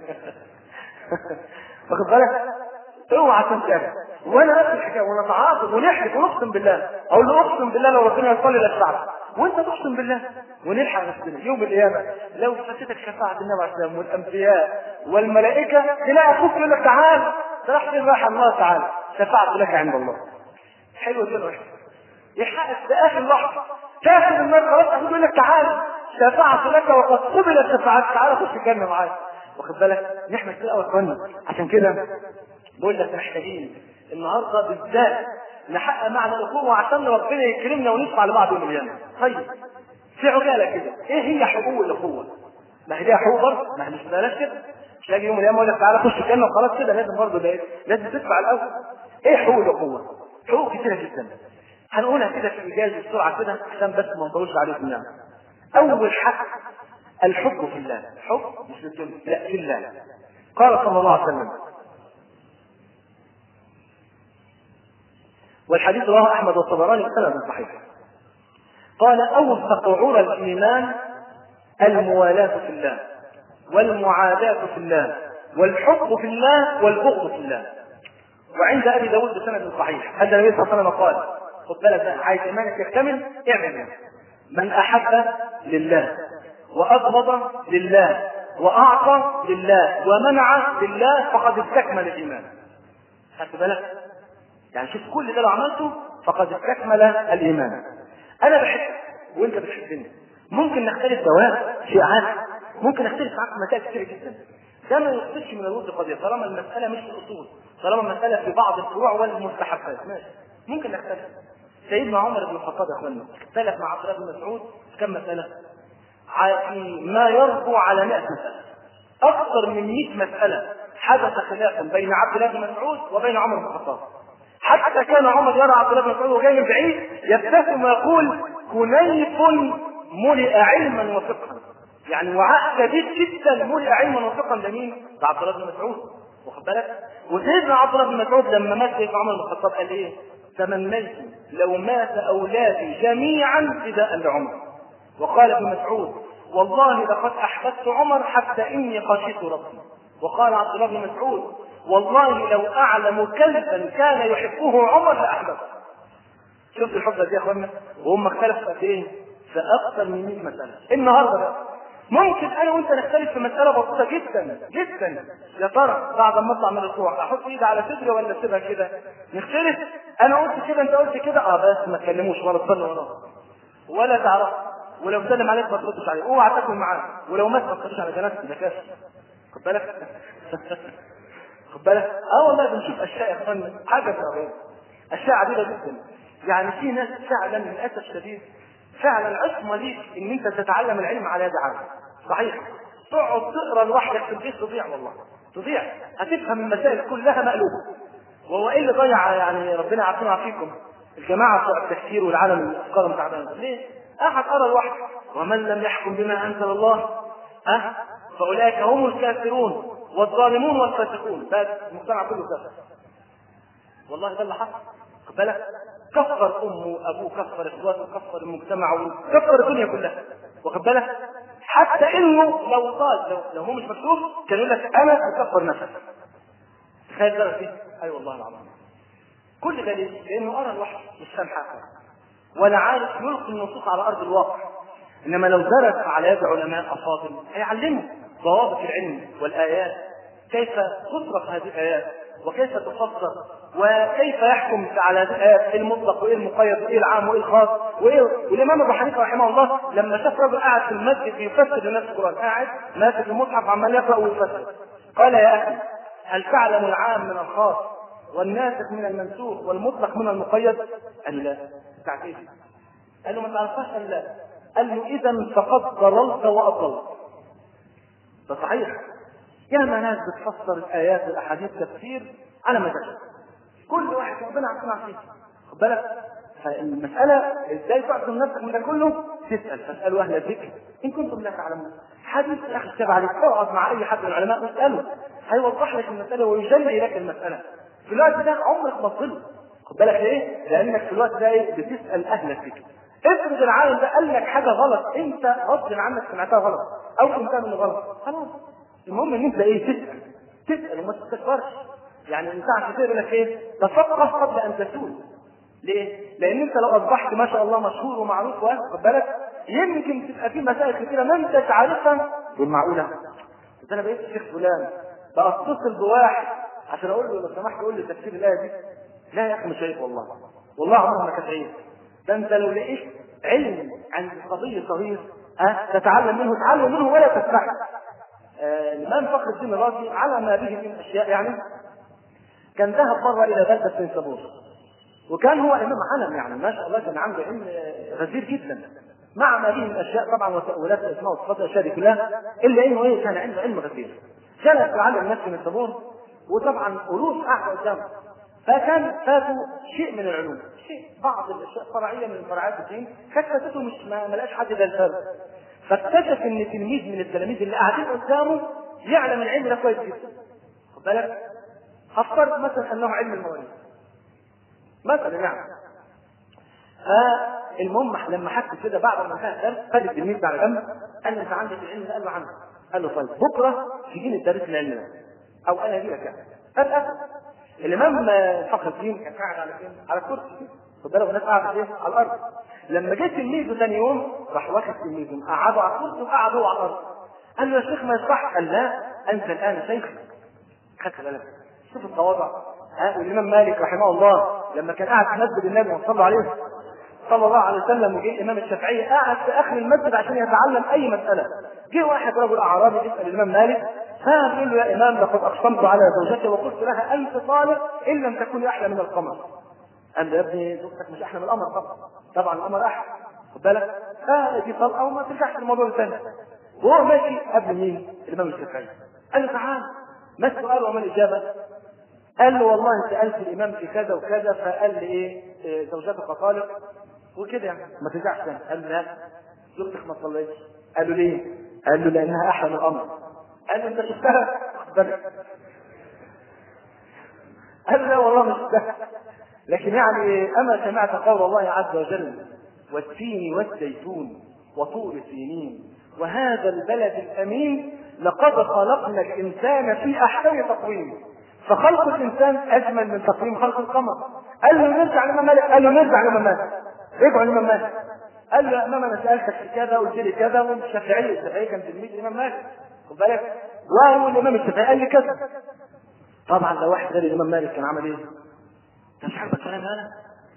واخد بالك اوعى تنسى وانا نفس الحكايه ونتعاقد ونحلف ونقسم بالله اقول له اقسم بالله لو ربنا يصلي للشعب وانت تقسم بالله ونلحق نفسنا يوم القيامه لو فاتتك شفاعه النبي عليه السلام والانبياء والملائكه تلاقي اخوك يقول لك تعال راح فين راح الله تعالى شفاعه لك عند الله حلو كده يحقق في اخر لحظه تاخذ النار خلاص اخوك يقول لك تعال شفاعه لك وقد قبلت شفاعتك تعال خش الجنه معايا واخد بالك نحمد كده اخوانا عشان كده بقول لك محتاجين النهارده بالذات نحقق معنى الاخوه عشان ربنا يكرمنا ونشفع لبعض يوم القيامه. طيب في عجاله كده ايه هي حقوق الاخوه؟ ما هي ليها حقوق برضه ما احنا مش بلاش كده مش لاقي يوم القيامه يقول لك تعالى خش الجنه وخلاص كده لازم برضه ده لازم تدفع الاول. ايه حقوق الاخوه؟ حقوق كتيره جدا. هنقولها كده في ايجاز بسرعه كده عشان بس ما نطولش عليكم يعني. اول حق الحب في الله، حب مش للدنيا لا في الله. قال صلى الله عليه وسلم والحديث رواه احمد والطبراني بسند صحيح قال اوثق عرى الايمان الموالاة في الله والمعاداة في الله والحب في الله والبغض في الله وعند ابي داود بسند صحيح هذا النبي صلى الله عليه وسلم قال خد بالك عايز ايمانك يكتمل اعمل من احب لله واقبض لله واعطى لله ومنع لله فقد استكمل الايمان خدت بالك يعني شوف كل ده لو عملته فقد استكمل الايمان انا بحبك وانت بتحبني ممكن نختلف دواء شيء عادي ممكن نختلف معاك في مسائل كتير جدا ده ما يخطئش من الود قضيه طالما المساله مش الاصول طالما المساله في بعض الفروع والمستحبات ماشي ممكن نختلف سيدنا عمر بن الخطاب يا اخوانا اختلف مع عبد الله بن مسعود في كم مساله في ما يربو على 100 مساله اكثر من 100 مساله حدث خلاف بين عبد الله بن مسعود وبين عمر بن الخطاب حتى كان عمر يرى عبد الله بن مسعود وجاي من بعيد يبتسم ويقول كنيف ملئ علما وفقها يعني وعاء كبير جدا ملئ علما وفقا لمين؟ لعبد الله بن مسعود واخد بالك؟ وسيدنا عبد الله بن مسعود لما مات سيدنا عمر بن الخطاب قال ايه؟ تمنيت لو مات اولادي جميعا فداء لعمر وقال ابن مسعود والله لقد احببت عمر حتى اني خشيت ربي وقال عبد الله بن مسعود والله لو اعلم كلبا كان يحبه عمر لاحببته شوف الحجه دي يا اخوانا وهم اختلفوا قد ايه؟ في اكثر من 100 مساله النهارده بقى ممكن انا وانت نختلف في مساله بسيطه جدا جدا يا ترى بعد ما اطلع من الركوع احط ايدي على صدري ولا اسيبها كده نختلف انا قلت كده انت قلت كده اه بس ما تكلموش ولا تصلي وراه ولا تعرف ولو سلم عليك ما تردش عليه اوعى تاكل معاه ولو مات ما تردش على جنازتي ده كافر خد بالك خد بالك اه والله بنشوف اشياء يا اخوانا حاجه صغيره اشياء عديده جدا يعني في ناس فعلا للاسف الشديد فعلا عصمه ليك ان انت تتعلم العلم على يد عالم صحيح تقعد تقرا لوحدك في البيت تضيع والله تضيع هتفهم المسائل كلها مقلوبه وهو ايه اللي ضيع يعني ربنا يعافينا ويعافيكم الجماعه بتوع التفكير والعالم الافكار تعبانه ليه؟ احد قرا لوحده ومن لم يحكم بما انزل الله أه؟ فاولئك هم الكافرون والظالمون والفاسقون بس المجتمع كله كافر والله ده اللي حصل خد بالك كفر امه وابوه كفر اخواته كفر المجتمع كفر الدنيا كلها واخد بالك حتى انه لو قال لو, لو هو مش مكتوب كان يقول لك انا اكفر نفسي تخيل ده فيه اي والله العظيم كل ده ليه؟ لانه ارى لوحده مش فاهم حاجه ولا عارف يلقي النصوص على ارض الواقع انما لو درس على يد علماء افاضل هيعلمه ضوابط العلم والايات كيف تصرف هذه الايات وكيف تفسر وكيف يحكم على هذه الايات ايه المطلق وايه المقيد وايه العام وايه الخاص وايه والامام ابو حنيفه رحمه الله لما شاف رجل قاعد في المسجد يفسر لنفس القران قاعد ماسك المصحف عمال يقرا ويفسر قال يا اخي هل تعلم العام من الخاص والناسخ من المنسوخ والمطلق من المقيد؟ قال لا بتاعت ايه؟ قال له ما تعرفهاش قال لا قال له اذا فقد ضللت واضلت ده صحيح ياما ناس بتفسر الايات والاحاديث تفسير على مزاجها كل واحد ربنا عارفين فيه خد بالك فالمسألة ازاي تعصم نفسك من ده كله؟ تسأل فاسألوا أهل الذكر إن كنتم لا تعلمون. حديث يا أخي كتاب عليك اقعد مع أي حد من العلماء واسأله هيوضح لك المسألة ويجلي لك المسألة. في الوقت ده عمرك ما تضل. خد بالك ليه؟ لأنك في الوقت ده إيه؟ بتسأل أهل الذكر. افرض العالم ده قال لك حاجة غلط أنت غصب عنك سمعتها غلط أو سمعتها من غلط خلاص المهم إن أنت إيه تسأل تسأل وما تستكبرش يعني ما ينفعش تقول لك ايه تفقه قبل ان تسول ليه؟ لان انت لو اصبحت ما شاء الله مشهور ومعروف واخد بالك يمكن تبقى في مسائل كثيره ما انت عارفها بالمعقوله بس انا بقيت شيخ فلان بقى اتصل بواحد عشان اقول له لو سمحت قول لي تفسير الايه دي لا يا اخي مش عيب والله والله عمرها ما كانت عيب ده انت لو لقيت علم عن قضيه صغير ها تتعلم منه تعلم منه ولا تسمعه آه الامام فخر الدين الرازي على ما به من اشياء يعني كان ذهب مره الى بلده سنسابور وكان هو امام علم يعني ما شاء الله كان عنده علم غزير جدا مع ما به من اشياء طبعا وتاويلات الاسماء والصفات الاشياء دي كلها الا انه ايه كان عنده علم غزير جلس يعلم نفسه من سنسابور وطبعا الوف قاعده قدامه فكان فاته شيء من العلوم شيء بعض الاشياء فرعيه من فرعات الدين كانت فاتته مش ما لقاش حد ده الفرق فاكتشف ان تلميذ من التلاميذ اللي قاعدين قدامه يعلم العلم ده كويس جدا خد بالك هفترض مثلا انه علم المواريث مثلا يعني المهم لما حس كده بعد ما انتهى الدرس خد التلميذ ده على جنب قال له انت عندك العلم ده قال له عنده قال له طيب بكره تجيني الدرس العلم ده او انا اجي لك يعني فالاسف الامام فخر الدين كان قاعد على فين؟ على الكرسي خد بالك الناس قاعده فين؟ على الارض لما جه تلميذه ثاني يوم راح واخد تلميذه قعدوا على الكرسي وقعد هو على الارض قال له يا شيخ ما يصح قال لا انت الان شيخ خدت بالك شوف التواضع ها والامام مالك رحمه الله لما كان قاعد في مسجد النبي وصلى عليه صلى الله عليه وسلم وجه الامام الشافعي قاعد في اخر المسجد عشان يتعلم اي مساله جه واحد رجل اعرابي يسال الامام مالك فبيقول له يا امام لقد اقسمت على زوجتي وقلت لها انت طالق ان لم تكوني احلى من القمر قال له يا ابني زوجتك مش احلى من القمر طبعا طبعا القمر احلى خد بالك فدي طلقه وما ترجعش للموضوع الثاني وهو ماشي قبل مين؟ الامام الشافعي قال له تعال ما السؤال وما الاجابه؟ قال له والله سالت الامام في كذا وكذا فقال لي ايه, إيه زوجتك طالق وكده يعني ما ترجعش تاني قال له لا زوجتك ما صليتش قال له ليه؟ قال له لانها احلى من الامر قال له انت شفتها؟ خد بالك قال له لا والله ما شفتها لكن يعني اما سمعت قول الله عز وجل والتين والزيتون وطور سينين وهذا البلد الامين لقد خلقنا الانسان في احسن تقويم فخلق الانسان اجمل من تقويم خلق القمر قال له نرجع لامام مالك قال له نرجع لامام مالك رجعوا لامام مالك قال له يا امام انا سالتك في كذا وقلت لي كذا والشافعي الشافعي كان تلميذ الامام مالك خد بالك وهو الامام الشافعي قال لي كذا طبعا لو واحد غير الامام مالك كان عمل ايه؟ انت مش عارف الكلام هذا؟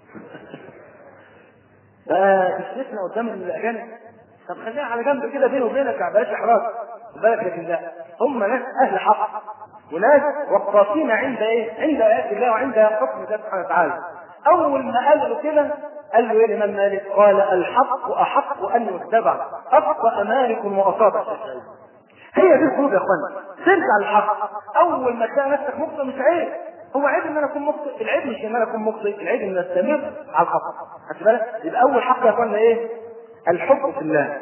ده تشرفنا قدام الاجانب طب خليها على جنب كده بيني وبينك ما بلاش احراج خد بالك لكن لا هم ناس اهل حق وناس وقافين عند ايه؟ عند ايات الله وعند حكم الله سبحانه وتعالى. اول ما قال له كده قال له ايه الامام مالك؟ قال الحق احق ان يتبع اخطا مالك واصاب الشافعي. هي دي الخروج يا اخوانا ترجع للحق اول ما تلاقي نفسك مخطئ مش عيب هو عيب ان انا اكون مخطئ العيب مش ان انا اكون مخطئ العيب ان استمر على الحق خدت بالك يبقى اول حق يا اخوانا ايه الحب في الله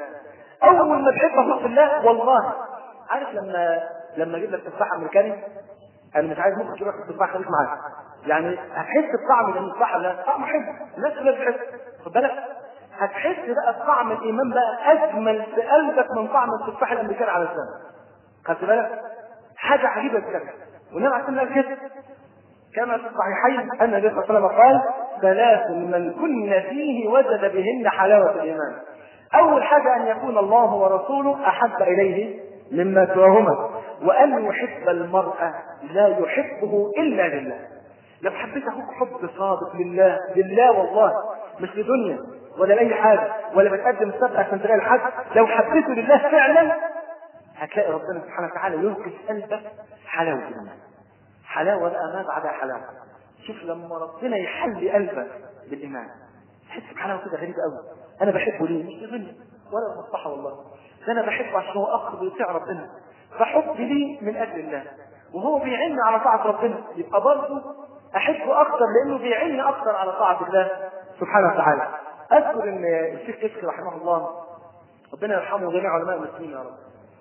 اول ما تحب اخوك في الله والله عارف لما لما اجيب لك تفاح امريكاني انا مش عايز مخك يروح التفاح خليك معايا يعني هتحس بطعم التفاح لا طعم حلو الناس كلها بتحس خد بالك هتحس بقى بطعم الايمان بقى اجمل في قلبك من طعم التفاح الامريكاني على لسانك خدت بالك حاجه عجيبه جدا والنبي عليه الصلاه والسلام كده كما في الصحيحين ان النبي صلى الله عليه وسلم قال ثلاث من كن فيه وجد بهن حلاوه الايمان اول حاجه ان يكون الله ورسوله احب اليه مما سواهما وان يحب المرء لا يحبه الا لله لو حبيت اخوك حب صادق لله لله والله مش لدنيا ولا لاي حاجه ولا بتقدم سبقه عشان تلاقي الحد لو حبيته لله فعلا هتلاقي ربنا سبحانه وتعالى يلقي في قلبك حلاوه الايمان حلاوه بقى ما بعدها حلاوه شوف لما ربنا يحلي قلبك بالايمان تحس بحلاوه كده غريبه قوي انا بحبه ليه مش لدنيا ولا المصلحه والله ده انا بحبه عشان هو اخ بيطيع ربنا فحبي ليه من اجل الله وهو بيعن على طاعه ربنا يبقى برضه احبه اكثر لانه بيعن اكثر على طاعه الله سبحانه وتعالى اذكر ان الشيخ كشك رحمه الله ربنا يرحمه جميع علماء المسلمين يا رب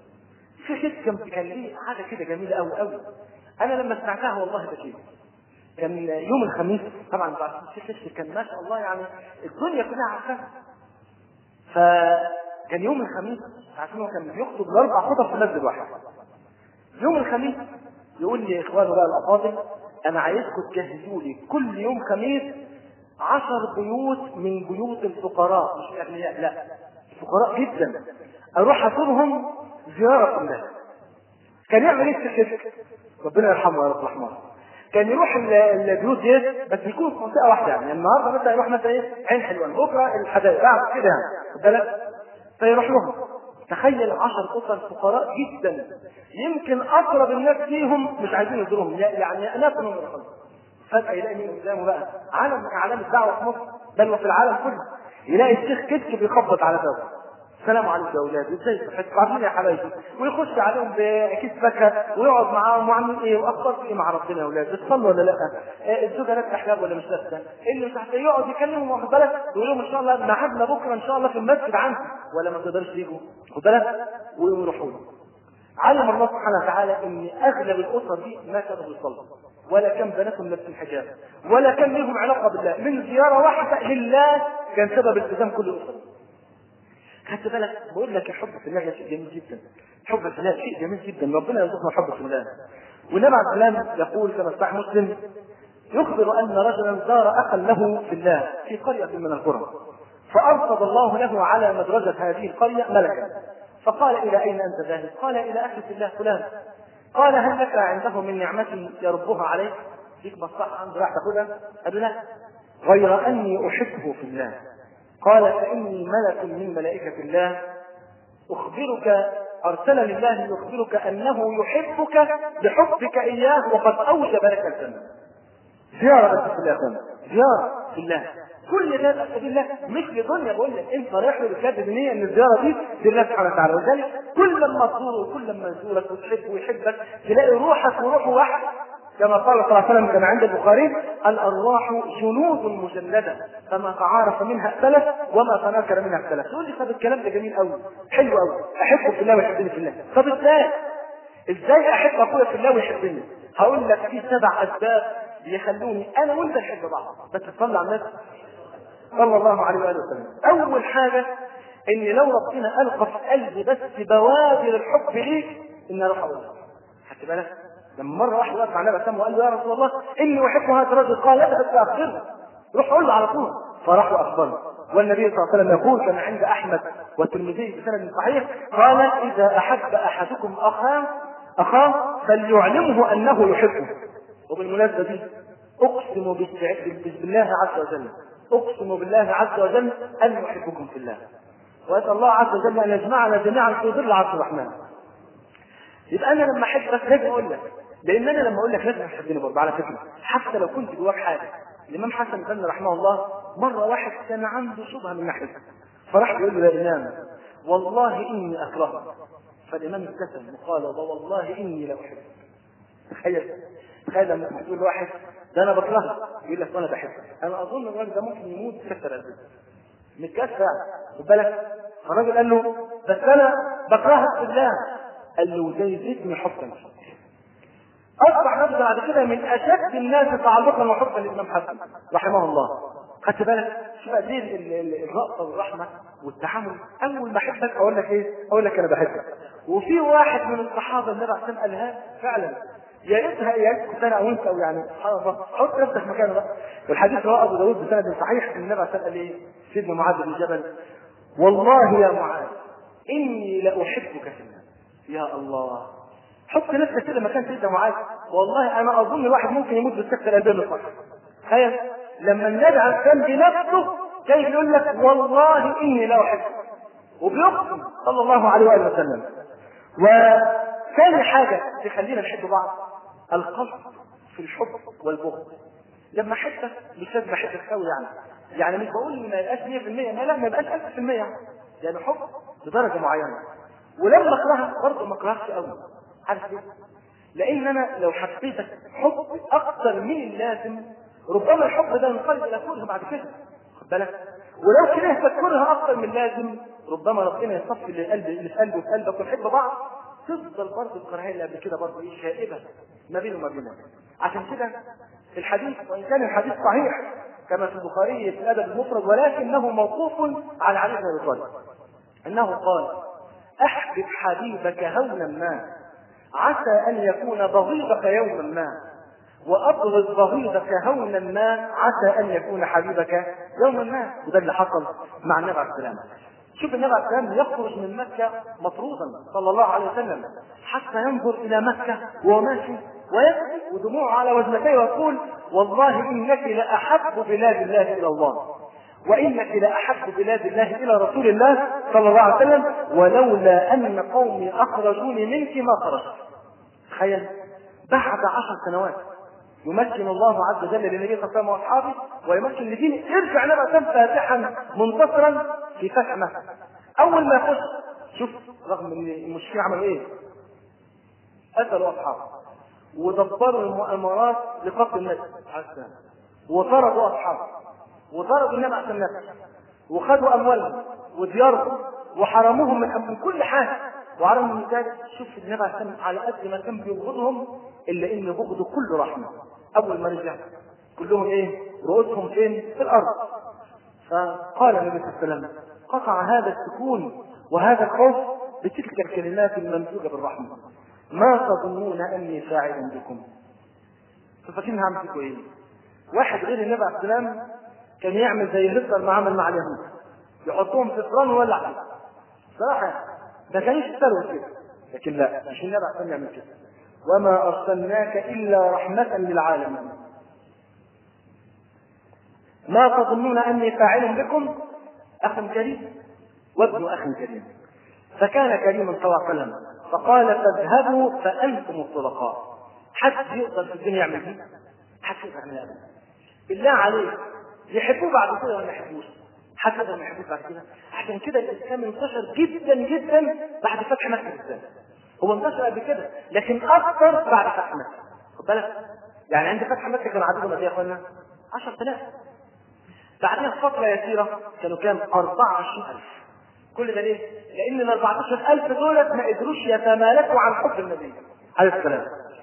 الشيخ كشك كان كان ليه عاده كده جميله قوي قوي انا لما سمعتها والله بكيت كان يوم الخميس طبعا بعد الشيخ كشك كان ما شاء الله يعني الدنيا كلها عارفاها فكان يوم الخميس عشان هو كان بيخطب الاربع خطب في مسجد واحد يوم الخميس يقول لي اخوانه بقى الافاضل انا عايزكم تجهزوا لي كل يوم خميس عشر بيوت من بيوت الفقراء مش الاغنياء لا الفقراء جدا اروح ازورهم زياره كلها كان يعمل ايه في ربنا يرحمه يا رب الرحمن كان يروح البيوت ديت بس يكون في منطقه واحده يعني النهارده مثلا يروح مثلا ايه عين حلوان بكره الحدائق بعد كده يعني خد بالك فيروح لهم تخيل عشر اسر فقراء جدا يمكن اقرب الناس ليهم مش عايزين يزورهم يعني اناس من الخلق فجاه يلاقي مين قدامه بقى عالم من اعلام الدعوه في مصر بل وفي العالم كله يلاقي الشيخ كتك بيخبط على بابه السلام عليكم يا اولاد ازاي صحتكم عاملين يا حبايبي ويخش عليهم بكيس فاكهه ويقعد معاهم وعاملين ايه واخباركم ايه مع ربنا يا اولاد بتصلوا ولا لا؟ آه الزوجه لابسه حجاب ولا مش لابسه؟ اللي مش عارف يقعد يكلمهم واخد بالك ويقول لهم ان شاء الله ميعادنا بكره ان شاء الله في المسجد عندي ولا ما تقدرش تيجوا خد بالك ويروحوا له علم الله سبحانه وتعالى ان اغلب الاسر دي ما كانوا بيصلوا ولا كم بناتهم لابسين حجاب ولا كان لهم علاقه بالله من زياره واحده لله كان سبب التزام كل اسره خدت بالك بقول لك الحب في الله شيء جميل جدا الحب في الله شيء جميل جدا ربنا يرزقنا الحب في الله والنبي عليه السلام يقول كما صحيح مسلم يخبر ان رجلا زار اخا له في الله في قريه من القرى فارصد الله له على مدرجه هذه القريه ملكا فقال الى اين انت ذاهب؟ قال الى اخي في الله فلان قال هل لك عنده من نعمه يربها عليك؟ ليك مصلحه عنده راح تاخذها؟ قال لا غير اني احبه في الله قال فاني ملك من ملائكه الله اخبرك ارسلني الله ليخبرك انه يحبك بحبك اياه وقد اوجب لك الجنه زياره بس في الله زياره في الله كل ده في الله مش لدنيا بقول لك انت رايح له بجد بنيه ان الزياره دي لله سبحانه وتعالى ولذلك كل لما تزوره وكل لما يزورك وتحبه ويحبك تلاقي روحك وروحه واحد كما قال صلى الله عليه وسلم كما عند البخاري الارواح جنود مجنده فما تعارف منها اختلف وما تناكر منها اختلف تقول لي طب الكلام ده جميل قوي حلو قوي احبه في الله ويحبني في الله طب ازاي ازاي احب اخويا في الله ويحبني هقول لك في سبع اسباب يخلوني انا وانت نحب بعض بس تصلي على النبي صلى الله عليه واله وسلم اول حاجه ان لو ربنا القى في قلبي بس بوادر الحب ليك ان اروح اقول لك خدت بالك لما مره واحد وقف على النبي وقال له يا رسول الله اني احب هذا الرجل قال لا بس اخبرني روح قول له على طول فراح واخبره والنبي صلى الله عليه وسلم يقول كما عند احمد والترمذي بسند صحيح قال اذا احب احدكم اخاه اخاه فليعلمه انه يحبه وبالمناسبه دي اقسم بالله عز وجل اقسم بالله عز وجل ان يحبكم في الله واسال الله عز وجل ان يجمعنا جميعا في ظل عرش الرحمن يبقى انا لما احبك لازم اقول لك لان انا لما اقول لك لازم تحبني برضه على فكره حتى لو كنت جواك حاجه الامام حسن بن رحمه الله مره واحد كان عنده شبهه من ناحيته فراح يقول له يا امام والله اني اكرهك فالامام ابتسم وقال والله اني لا احبك تخيل تخيل لما تقول لواحد ده انا بكرهك يقول لك وانا بحبك انا اظن الراجل ده ممكن يموت كسر قلبه متكسر خد بالك فالراجل قال له بس انا بكرهك في الله قال له زي زدني حبا اصبح نفسه بعد كده من اشد الناس تعلقا وحبا للامام حسن رحمه الله خدت بالك شوف قد ايه الرأفة والرحمة والتحمل أول ما أحبك أقول لك إيه؟ أقول لك أنا بحبك. وفي واحد من الصحابة النبي عليه الصلاة قالها فعلا يا ريتها يا ريت كنت أنا أو أنت أو يعني سبحان الله حط نفسك مكانه بقى. والحديث رواه أبو داوود بسند صحيح أن النبي عليه الصلاة قال إيه؟ سيدنا معاذ بن جبل والله يا معاذ إني لأحبك في الله. يا الله حط نفسك كده مكان سيدنا معاذ والله انا اظن الواحد ممكن يموت بالسكته القلبيه من الفرح تخيل لما النبي عليه السلام بنفسه جاي يقول لك والله اني لا احبك وبيقسم صلى الله عليه واله وسلم وثاني حاجه تخلينا نحب بعض القصد في الحب والبغض لما احبك مش لازم احبك قوي يعني يعني مش بقول ما يبقاش 100% ما لا ما يبقاش 1000% يعني يعني حب بدرجه معينه ولما اكرهك برضه ما اكرهكش قوي عارف ليه؟ لان انا لو حبيتك حب اكثر من اللازم ربما الحب ده ينقلب الى كره بعد كده خد بالك ولو كرهتك كره اكثر من اللازم ربما ربنا يصفي اللي قلب اللي في قلبي وفي قلبك ونحب بعض تفضل برضه الكراهيه اللي قبل كده برضه ايه شائبه ما بينه وما بينك عشان كده الحديث وان كان الحديث صحيح كما في البخاري في الادب المفرد ولكنه موقوف على علي بن ابي طالب انه قال احبب حبيبك هونا ما عسى ان يكون بغيضك يوما ما وابغض بغيضك هونا ما عسى ان يكون حبيبك يوما ما وده اللي حصل مع النبي عليه السلام شوف النبي عليه السلام يخرج من مكه مطرودا صلى الله عليه وسلم حتى ينظر الى مكه وهو ماشي ويبكي ودموعه على وجنتيه ويقول والله انك لاحب بلاد الله الى الله وانك لاحب بلاد الله الى رسول الله صلى الله عليه وسلم ولولا ان قومي اخرجوني منك ما خرجت تخيل بعد عشر سنوات يمكن الله عز وجل للنبي صلى الله عليه وسلم واصحابه ويمكن لدينه يرجع نبأ فاتحا منتصرا في فتح مكه اول ما يخش شوف رغم ان المشركين عملوا ايه؟ قتلوا اصحابه ودبروا المؤامرات لقتل النبي عليه السلام وطردوا اصحابه وضربوا النبي عليه السلام وخدوا اموالهم وديارهم وحرموهم من, من كل حاجه وعلى من ذلك شوف النبي عليه الصلاه على قد ما كان بيبغضهم الا ان بغضه كله رحمه اول ما رجع كلهم ايه رؤوسهم فين في الارض فقال النبي صلى الله عليه وسلم قطع هذا السكون وهذا الخوف بتلك الكلمات الممزوجه بالرحمه ما تظنون اني فاعل بكم ففاكرين هعمل فيكم ايه واحد غير النبي عليه السلام كان يعمل زي هتلر ما عمل مع اليهود يحطهم في فران ويولع فيه صراحه ده كان يشتغلوا كده لكن لا مش النبي عليه السلام يعمل كده وما ارسلناك الا رحمه للعالمين ما تظنون اني فاعل بكم اخ كريم وابن اخ كريم فكان كريما صلى الله عليه وسلم فقال فاذهبوا فانتم الطلقاء حد يقدر في الدنيا يعمل دي حد يقدر يعمل بالله عليك يحبوه بعد كده ولا ما يحبوش حد يقدر ما يحبوش بعد كده عشان كده الاسلام انتشر جدا جدا بعد فتح مكه بالذات هو انتشر قبل كده لكن اكثر بعد فتح مكه خد بالك يعني عند فتح مكه كان عددهم قد ايه يا اخوانا 10000 بعدها فترة يسيرة كانوا كام؟ 24000 كل ده ليه؟ لأن ال 14000 دولت ما قدروش يتمالكوا عن حب النبي عليه السلام.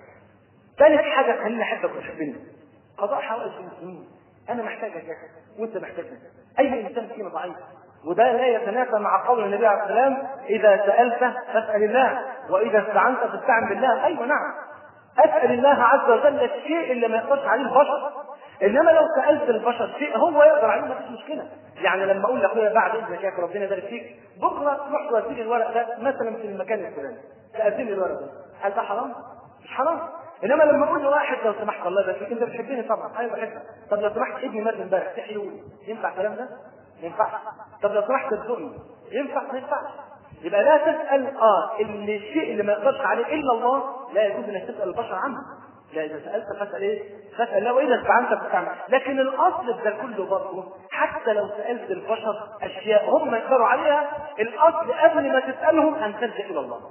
ثالث حاجة خليني أحبك وتحبني. قضاء حوائج المسلمين. أنا محتاجك يا أخي وأنت محتاجني. أي إنسان فينا ضعيف. وده لا يتنافى مع قول النبي عليه السلام إذا سألت فاسأل الله وإذا استعنت فاستعن بالله أيوة نعم أسأل الله عز وجل الشيء اللي ما يقدرش عليه البشر انما لو سالت البشر شيء هو يقدر عليه ما فيش مشكله يعني لما اقول لاخويا بعد اذنك يا اخي ربنا يبارك فيك بكره تروح تودي لي الورق ده مثلا في المكان الفلاني تقدم لي الورق ده هل ده حرام؟ مش حرام انما لما اقول لواحد لو سمحت الله يبارك فيك انت بتحبني طبعا ايوه بحبك طب لو سمحت ابني مات امبارح تحيوني ينفع الكلام ده؟ ما ينفعش طب لو سمحت ارزقني ينفع ما ينفعش يبقى لا تسال اه ان الشيء اللي ما يقدرش عليه الا الله لا يجوز انك تسال البشر عنه لا اذا سالت فاسال ايه؟ فاسال الله واذا استعنت فاستعن لكن الاصل في ده كله برضه حتى لو سالت البشر اشياء هم يقدروا عليها الاصل قبل ما تسالهم ان تلجا الى الله.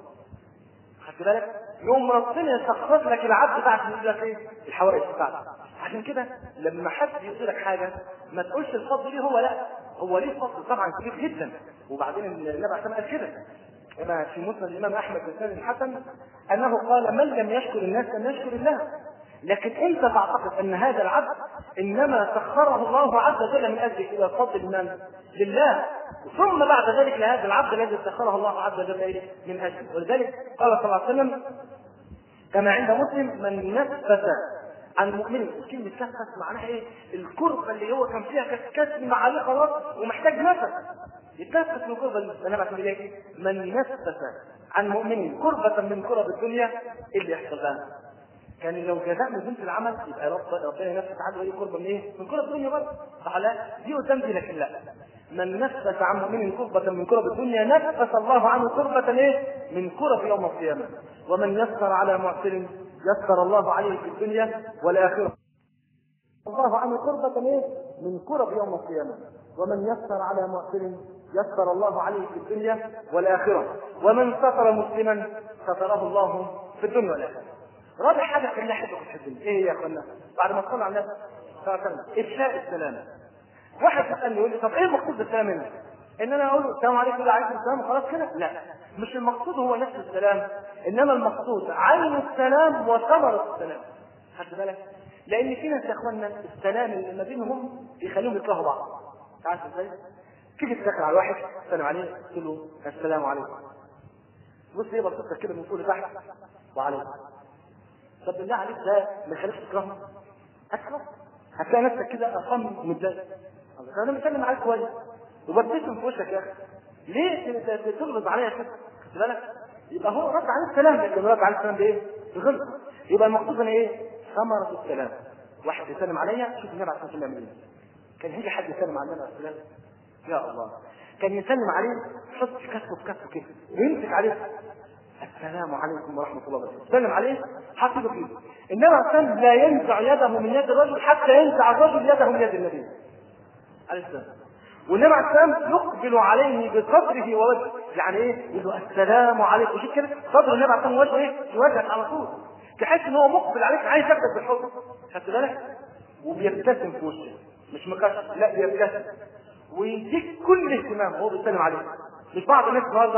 خدت بالك؟ يوم ربنا يسخر لك العبد بتاعك يقول لك ايه؟ الحوائج بتاعتك. عشان كده لما حد يقول لك حاجه ما تقولش الفضل ليه هو لا هو ليه فضل طبعا كبير جدا وبعدين النبي عليه الصلاه قال كده كما في مسند الامام احمد بن سالم الحسن انه قال من لم يشكر الناس لم يشكر الله لكن انت تعتقد ان هذا العبد انما سخره الله عز وجل من اجلك الى فضل من؟ لله ثم بعد ذلك لهذا العبد الذي سخره الله عز وجل من اجله ولذلك قال صلى الله عليه وسلم كما عند مسلم من نفس عن مؤمن كلمة نفس معناها ايه؟ الكربة اللي هو كان فيها كسكس مع عليه خلاص ومحتاج نفس يتنفس من كربة انا بعتمد ايه؟ من نفس عن مؤمن كربة من كرب الدنيا ايه اللي يحصل لها؟ كان لو جزاء من جنس العمل يبقى رب ربنا ينفس عنه ايه كربة من ايه؟ من كرب الدنيا برضه صح لا؟ دي قدام دي لكن لا من نفس عن مؤمن كربة من كرب الدنيا نفس الله عنه كربة ايه؟ من كرب يوم القيامة ومن يسر على معسر يسر الله عليه في الدنيا والآخرة الله عنه كربة ايه؟ من كرب يوم القيامة ومن يسر على معسر يسر الله عليه في الدنيا والآخرة ومن ستر مسلما ستره الله في الدنيا والآخرة رابع حاجة خلينا حدك وتحبني ايه هي يا اخوانا بعد ما صلى على النبي صلى الله عليه وسلم افشاء السلام واحد يسالني يقول لي طب ايه المقصود بالسلام هنا؟ ان انا اقول له السلام عليكم وعليكم السلام وخلاص كده؟ لا مش المقصود هو نفس السلام انما المقصود عين السلام وثمرة السلام خدت بالك؟ لان في ناس يا اخوانا السلام اللي ما بينهم يخليهم يكرهوا بعض عارف ازاي؟ تيجي تدخل على واحد تسلم عليه تقول له السلام عليكم بص ايه بصيت كده من فوق لتحت وعليكم طب بالله عليك ده ما يخليكش تكرهه هتكره هتلاقي نفسك كده اقام متضايق انا بسلم عليك كويس وببتسم في وشك يا اخي ليه تغلط عليا كده خد بالك يبقى هو رد عليه السلام لكن رد عليه السلام بايه؟ بغلط يبقى المقصود هنا ايه؟ ثمرة السلام واحد يسلم عليا شوف النبي عليه الصلاه والسلام ايه كان هيجي حد يسلم على النبي عليه الصلاه والسلام يا الله كان يسلم عليه يحط كتفه في كتفه كده ويمسك عليه السلام عليكم ورحمة الله وبركاته سلم عليه حط ايده في ايده انما السلام لا ينزع يده من يد الرجل حتى ينزع الرجل يده من يد النبي عليه السلام والنبي عليه السلام يقبل عليه بصدره ووجهه يعني ايه يقول له السلام عليكم شوف كده صدر النبي عليه السلام وجهه ايه في وجهك على طول تحس ان هو مقبل عليك عايز ياخدك بالحضن خدت بالك وبيبتسم في وشك مش مكشف لا بيبتسم ويديك كل اهتمام وهو بيسلم عليك مش بعض الناس النهارده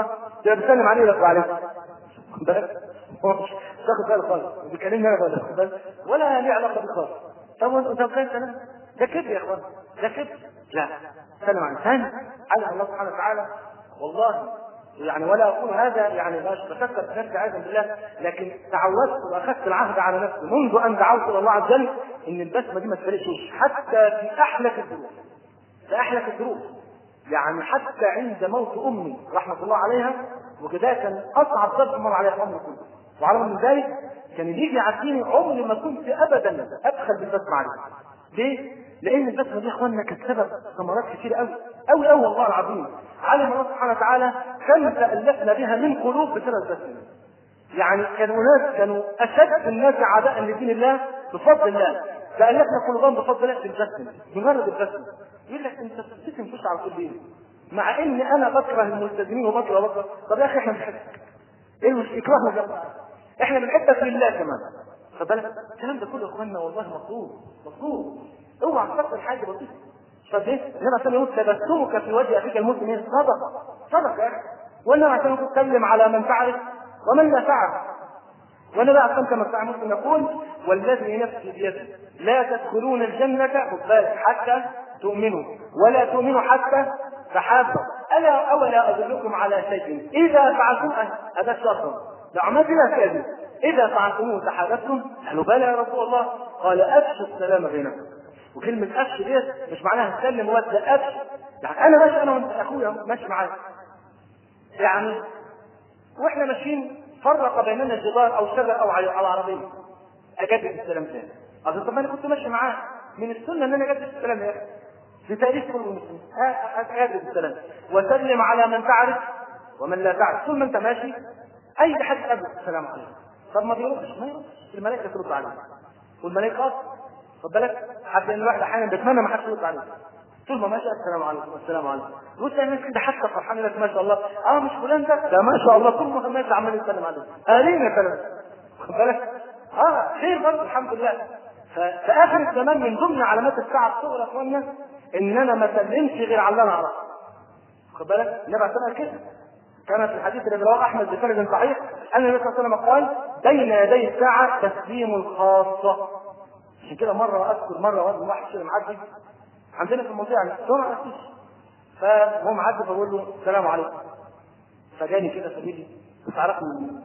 تبقى بتسلم عليه ولا عليه بالك مش تاخد بالك خالص بيكلمني انا ولا تاخد بالك ولا ليه علاقه بيه خالص طب وانت طب كيف انا ده كده يا اخوان ده كده لا سلم عليه ثاني على الله سبحانه وتعالى والله يعني ولا اقول هذا يعني باش بفكر في نفسي عياذا بالله لكن تعودت واخذت العهد على نفسي منذ ان دعوت الى الله عز وجل ان البسمه دي ما تفرقش حتى في احلك الظروف في احلك الظروف يعني حتى عند موت امي رحمه الله عليها وكده كان اصعب ضرب مر عليها الامر كله وعلى من ذلك كان يجي يعديني عمري ما كنت ابدا ادخل بالبسمه عليه ليه؟ لان البسمه دي يا اخوانا كانت سبب ثمرات كتير قوي قوي قوي والله العظيم علم الله سبحانه وتعالى كم تالفنا بها من قلوب بسبب البسمه يعني كانوا ناس كانوا اشد الناس عداء لدين الله بفضل الله تالفنا قلوبهم بفضل الله في البسمه مجرد البسمه يقول لك انت بتبتسم تخش على كل ايه مع ان انا بكره الملتزمين وبكره وبكره طب يا اخي احنا بنحبك ايه مش اكراه جنب احنا بنحبك لله كمان خد بالك الكلام ده كله يا اخوانا والله مطلوب مطلوب اوعى تفكر حاجه بسيطه طب ايه؟ النبي عشان يقول تبسمك في وجه اخيك المسلم ايه؟ صدقه صدقه يا اخي والنبي عشان تتكلم على من تعرف ومن لا تعرف والنبي عشان كما سمع مسلم يقول والذي نفسي بيده لا تدخلون الجنة خد بالك حتى تؤمنوا ولا تؤمنوا حتى تحابوا ألا أولا أدلكم على شيء إذا فعلتم هذا الشرط لو عملت لها كذب إذا فعلتموه تحاببتم قالوا بلى يا رسول الله قال أفشوا السلام بينكم وكلمة أفش ديت مش معناها هتكلم واد ده أفش يعني أنا ماشي أنا وأنت أخويا ماشي معاك يعني وإحنا ماشيين فرق بيننا جدار أو شجر أو أو عربية أجدد السلام تاني أصل طب أنا كنت ماشي معاه من السنة إن أنا أجدد السلام يا أخي في تاريخ كل مسلم أجدد السلام وسلم على من تعرف ومن لا تعرف طول ما أنت ماشي أي حد قبل السلام عليكم طب ما بيردش ما يردش الملائكة ترد عليه والملائكة خد بالك حتى ان الواحد احيانا بيتمنى ما حدش يرد عليه طول ما ماشي السلام عليكم السلام عليكم وانت الناس كده حتى فرحان لك ما شاء الله اه مش فلان ده ده ما شاء الله طول ما ماشي عمال يسلم عليه اهلين يا فلان خد بالك اه خير برضه الحمد لله ففي اخر الزمان من ضمن علامات الساعه الصغرى يا اخوانا ان انا ما اسلمش غير على اللي انا اعرفه خد بالك النبي عليه الصلاه كده كان في الحديث الذي رواه احمد بسند صحيح ان النبي صلى الله عليه وسلم قال بين يدي الساعه تسليم الخاصه عشان كده مره اذكر مره واحد واحد كده معدي عندنا في المنطقه يعني دور على السوش فهو معدي فبقول له السلام عليكم فجاني كده فبيجي تعرفني منين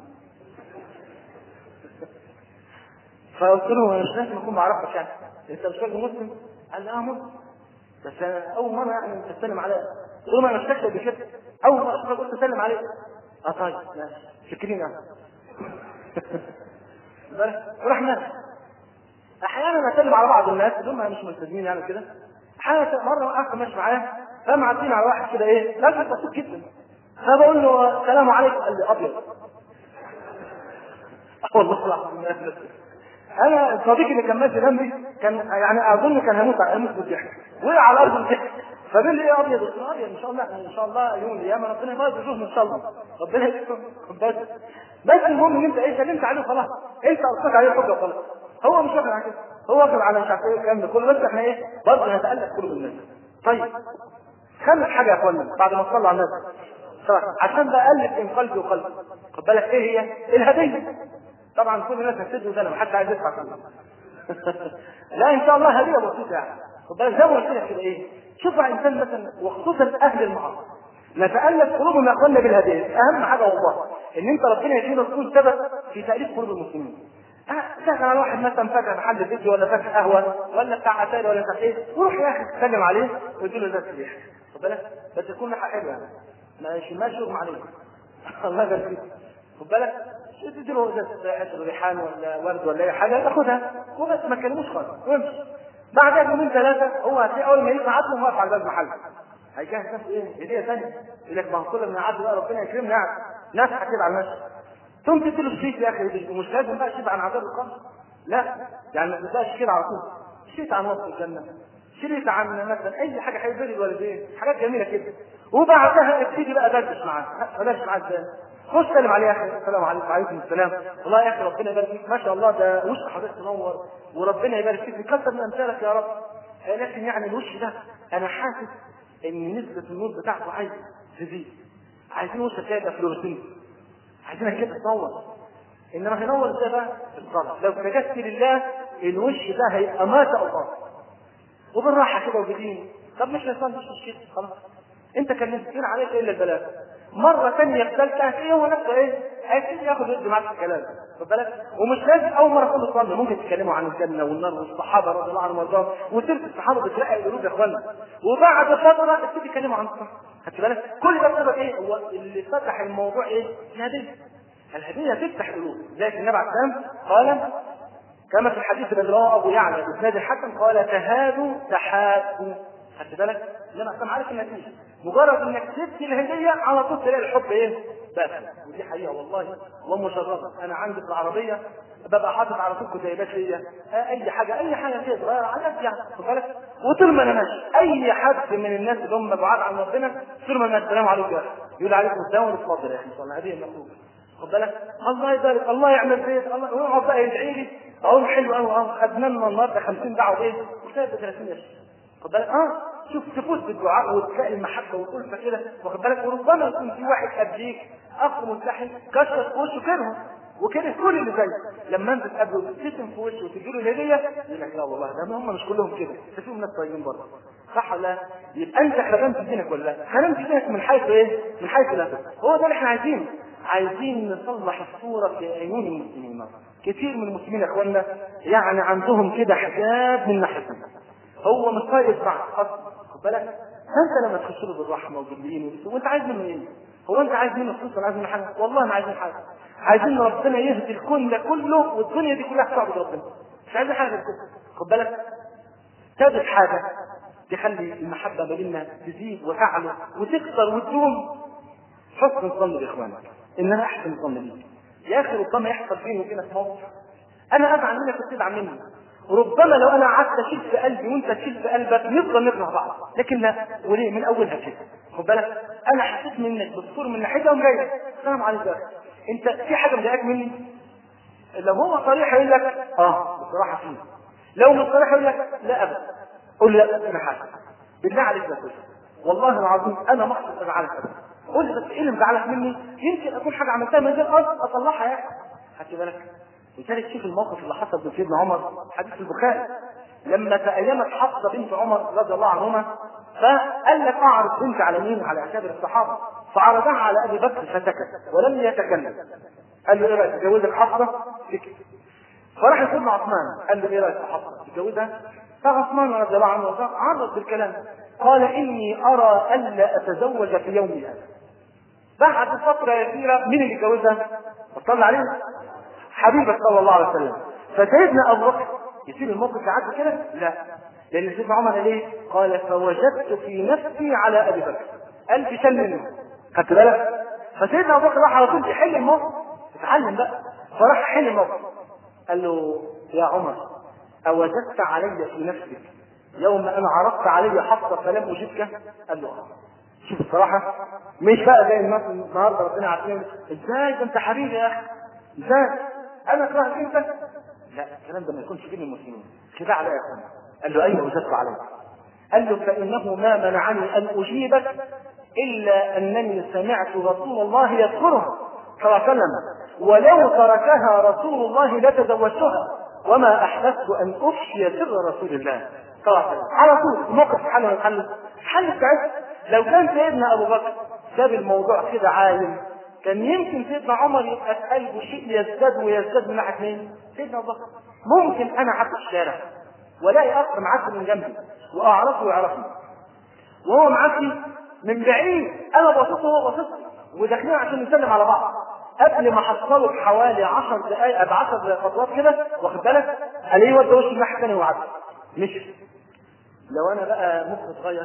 فقلت له مش لازم اكون بعرفك يعني انت مش راجل مسلم؟ قال لي اه مسلم بس انا اول مره يعني تسلم عليا قلت له ما انا اشتكت بكده اول مره اشوفك قلت تسلم عليك اه طيب ماشي شكرين يعني وراح ماشي احيانا اسلم على بعض الناس دول مش ملتزمين يعني كده احيانا مره اخر ماشي معايا فمعدين على واحد كده ايه راجل بسيط جدا فبقول له السلام عليكم قال لي ابيض والله العظيم انا الصديق اللي كان ماشي جنبي كان يعني اظن كان هيموت هيموت بالضحك وقع على الارض بالضحك فبيقول لي ايه ابيض؟ قلت له ابيض ان شاء الله ان شاء الله يوم القيامه ربنا يبارك وجوهنا ان شاء الله ربنا يكرم بس بس المهم ان انت ايه سلمت عليه خلاص انت اطلقت عليه الحجه خلاص هو مش واخد على كده هو واخد على مش عارف ايه الكلام ده كله بس احنا ايه برضه نتالف كل الناس طيب خامس حاجه يا اخوانا بعد ما صلى على الناس عشان بقى الف بين قلبي وقلبي خد بالك ايه هي؟ الهديه طبعا كل الناس هتسد ده ما حد عايز يدفع فلوس لا ان شاء الله هديه بسيطه يعني خد بالك زي ما قلت لك كده ايه شوف بقى انسان مثلا وخصوصا اهل المعاصي نتالف قلوبهم يا اخوانا بالهديه اهم حاجه والله ان انت ربنا يجينا تكون سبب في تاليف قلوب المسلمين دخل على واحد مثلا فاتح محل فيديو ولا فاتح قهوه ولا بتاع عسل ولا بتاع ايه وروح يا اخي تسلم عليه وتقول له ده سريح خد بالك بس تكون ناحيه حلوه يعني ما يشماش يغمى عليك الله يبارك فيك خد بالك تدي له ازازه ريحان ولا ورد ولا اي حاجه تاخدها وبس ما تكلموش خالص وامشي بعد يومين ثلاثه هو هتلاقي اول ما يطلع عدله واقف على باب المحل هيجهز نفسه ايه هديه ثانيه يقول لك ما هو كل ما يعدي بقى ربنا يكرمنا يعني ناس هتبقى على المشي ثم تدي له الشيك يا اخي ومش لازم بقى شيء عن عذاب القبر لا يعني ما تبقاش كده على طول شيت عن وصف الجنه شريت عن مثلا اي حاجه هيبر الوالدين حاجات جميله كده وبعدها ابتدي بقى دردش معاه بلاش معاه ازاي خش سلم عليه يا اخي السلام عليكم وعليكم السلام والله يا اخي ربنا يبارك فيك ما شاء الله ده وش حضرتك منور وربنا يبارك فيك كثر من امثالك يا رب لكن يعني الوش ده انا حاسس ان نسبه النور بتاعته عايز تزيد عايزين وشك كده يبقى فلورسنت عايزينك كده تنور انما هينور ازاي بقى؟ بالصلاه لو سجدت لله الوش ده هيبقى ما شاء الله وبالراحه كده وبدين طب مش هيصلي مش مشكله خلاص انت كان مسكين عليك الا البلاء مرة ثانية الثالثة هتلاقيه هو نفسه ايه؟ هيبتدي ياخد يد معاك في الكلام، خد بالك؟ ومش لازم أول مرة تقول تصلي، ممكن تتكلموا عن الجنة والنار والصحابة رضي الله عنهم وارضاهم، وسيرة الصحابة بتلاقي القلوب يا اخوانا، وبعد فترة ابتدي تتكلموا عن الصحابة، خدت بالك؟ كل ده بسبب ايه؟ هو اللي فتح الموضوع ايه؟ الهدية. الهدية تفتح القلوب، زي النبي عليه السلام قال كما في الحديث الذي رواه ابو يعلى باسناد الحسن قال تهادوا تحابوا خدت بالك؟ انما انت عارف النتيجه مجرد انك تدي الهديه على طول تلاقي الحب ايه؟ بس ودي حقيقه والله اللهم شرفنا انا عندي في العربيه ببقى حاطط على طول كتيبات ليا اي حاجه اي حاجه كده صغيره على قد يعني خد بالك وطول ما انا ماشي اي حد من الناس اللي هم بعاد عن ربنا طول ما انا السلام عليكم يا اخي يقول عليكم السلام اتفضل يا اخي صلى هذه المطلوب خد بالك الله يبارك الله يعمل خير الله ويقعد بقى يدعي لي اقول حلو قوي اه خدنا لنا النهارده 50 دعوه ايه وسايب ب 30 قرش خد بالك اه شوف تفوز بالدعاء وتلاقي المحبه والألفه كده واخد بالك وربما يكون في واحد قبليك اخ ملتحي كشر في وشه كره وكده كل اللي زيه لما انت تقابله وتبتسم في وشه وتدي له الهديه يقول لك لا والله ده هم مش كلهم كده ده فيهم ناس طيبين برضه صح ولا لا؟ يبقى انت خدمت دينك ولا لا؟ خدمت دينك من حيث ايه؟ من حيث الهدف هو ده اللي احنا عايزينه عايزين نصلح الصوره في عيون المسلمين كثير من المسلمين يا اخوانا يعني عندهم كده حجاب من ناحيتنا هو مش طايق بعض اصلا خد بالك فانت لما تخش له بالرحمه وباللين وانت عايز منه ايه؟ هو انت عايز منه فلوس ولا عايز منه حاجه؟ والله ما عايزين حاجه عايزين ربنا يهدي الكون ده كله والدنيا دي كلها تعبد ربنا مش عايزين حاجه كده خد بالك ثالث حاجه تخلي المحبه ما بيننا تزيد وتعلو وتكثر وتدوم حسن الظن باخوانك ان انا احسن الظن بيك يا اخي ربما يحصل بيني وبينك موقف انا ازعل منك وتزعل مني ربما لو انا قعدت اشيل في قلبي وانت تشيل في قلبك نفضل نكره بعض لكن لا وليه من اولها كده خد بالك انا حسيت منك بالدكتور من ناحيتها ومجاية السلام عليكم يا اخي انت في حاجه مضايقاك مني لو هو صريح يقول لك اه بصراحه فيه لو مش صريح يقول لك لا ابدا قول لي لا انا حاجه بالله عليك يا اخويا والله العظيم انا ما اقصد ازعلك ابدا قول لي بس ايه اللي مزعلك مني يمكن اكون حاجه عملتها من غير قصد اصلحها يا اخي خدت بالك لذلك شوف الموقف اللي حصل من سيدنا عمر حديث البخاري لما تأيمت حفصة بنت عمر رضي الله عنهما فقال لك اعرض بنت على مين على اكابر الصحابه فعرضها على ابي بكر فسكت ولم يتكلم قال له ايه رايك تجوزك حفصه؟ سكت فراح سيدنا عثمان قال له ايه رايك في حفصه تجوزها؟ فعثمان رضي الله عنه عرض بالكلام قال اني ارى الا اتزوج في يوم هذا بعد فتره يسيره مين اللي جوزها؟ صلى عليه حبيبك صلى الله عليه وسلم فسيدنا ابو بكر يسيب الموقف يعدي كده؟ لا لان سيدنا عمر قال ايه؟ قال فوجدت في نفسي على ابي بكر الف شل منه خدت بالك؟ فسيدنا ابو بكر راح على طول يحل الموقف اتعلم بقى فراح يحل الموقف قال له يا عمر اوجدت علي في نفسك يوم ان عرضت علي حفصه فلم اجبك؟ قال له اه شوف الصراحه مش بقى زي الناس النهارده ربنا عارفين ازاي ده انت حبيبي يا اخي ازاي انا اكرهك انت لا الكلام ده ما يكونش بين المسلمين خداع على يا اخوانا قال له اين وجدت عليك قال له فانه ما منعني ان اجيبك الا انني سمعت رسول الله يذكرها صلى الله عليه وسلم ولو تركها رسول الله لتزوجتها وما احببت ان افشي سر رسول الله صلى الله عليه وسلم على طول الموقف حل من حل حل بتاعت لو كان سيدنا ابو بكر ساب الموضوع كده عايم كان يمكن سيدنا عمر يبقى في قلبه شيء يزداد ويزداد من ناحيه مين؟ سيدنا ابو بكر ممكن انا عدى الشارع والاقي اخ معدي من جنبي واعرفه ويعرفني وهو معدي من بعيد انا باصص وهو باصص وداخلين عشان نسلم على بعض قبل ما حصله بحوالي 10 دقائق ب 10 خطوات كده واخد بالك الاقيه ودى وشه الناحيه الثانيه وعدى مش لو انا بقى مخي اتغير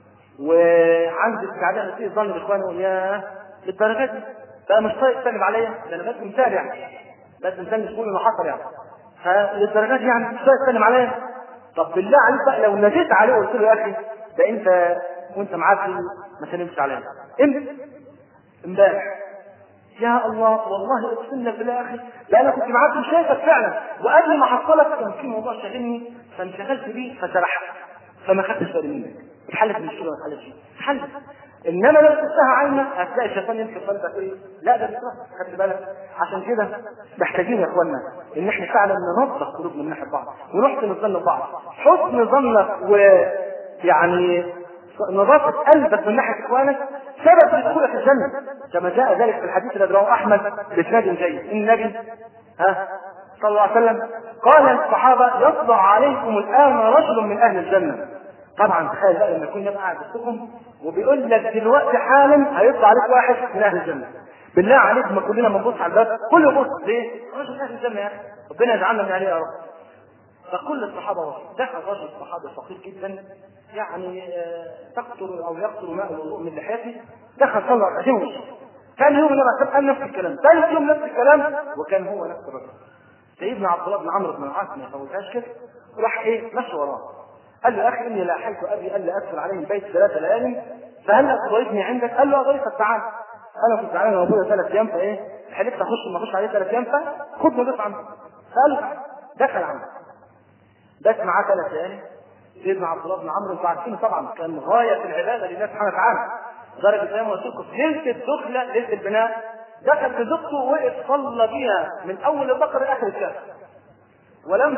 وعندي استعداد اسيء الظن باخواني ياه للدرجات دي بقى مش طايق تسلم عليا ده انا بس مثال يعني بس مثال مش كل اللي حصل يعني فللدرجات دي يعني مش طايق تسلم عليا طب بالله عليك بقى لو ناديت عليه وقلت له يا اخي ده انت وانت معدي ما سلمتش عليا امتى؟ امبارح يا الله والله اقسم لك بالله يا اخي ده انا كنت معدي وشايفك فعلا وقبل ما احصلك كان في موضوع شاغلني فانشغلت بيه فسرحت فما خدتش بالي منك اتحلت المشكله ما اتحلتش اتحلت انما لو سبتها عايمه هتلاقي الشيطان يمشي في قلبك ايه؟ لا ده بتروح خدت بالك عشان كده محتاجين يا اخوانا ان احنا فعلا ننظف قلوبنا من ناحيه بعض ونحسن الظن ببعض حسن ظنك ويعني نظافة قلبك من ناحية إخوانك سبب لدخولك الجنة كما جاء ذلك في الحديث الذي رواه أحمد بإسناد جيد النبي ها صلى الله عليه وسلم قال للصحابة يطلع عليكم الآن رجل من أهل الجنة طبعا تخيل بقى لما يكون يبقى قاعد وسطكم وبيقول لك دلوقتي حالا هيطلع عليك واحد من أهل الجنة بالله عليك ما كلنا بنبص على الباب كله يبص ليه؟ رجل من أهل الجنة يا أخي ربنا يجعلنا من عليه يا رب فكل الصحابة وصل دخل رجل صحابي فقير جدا يعني آه، تقطر او يقطر ماء الوضوء من لحيته دخل صلى ركعتين ومشي ثاني يوم لما قال نفس الكلام ثالث يوم نفس الكلام وكان هو نفس الرجل سيدنا عبد الله بن عمرو بن العاص ما يفوتهاش كده راح ايه مشي وراه قال له يا اخي اني لاحيت ابي قال لي ادخل عليه البيت ثلاث ليال فهل تضيفني عندك؟ قال له اضيفك تعال انا كنت زعلان ابويا ثلاث ايام فايه حلفت اخش ما اخش عليه ثلاث ايام فخدني ضيف عنده فقال دخل عنده بس معاه ثلاث ليالي سيدنا عبد الله بن عمرو انتوا عارفين طبعا كان غايه في العباده لله سبحانه وتعالى درجه زي ما قلت لكم في ليله الدخله ليله البناء دخل في زوجته وقف صلى بها من اول البقره لاخر الكهف ولم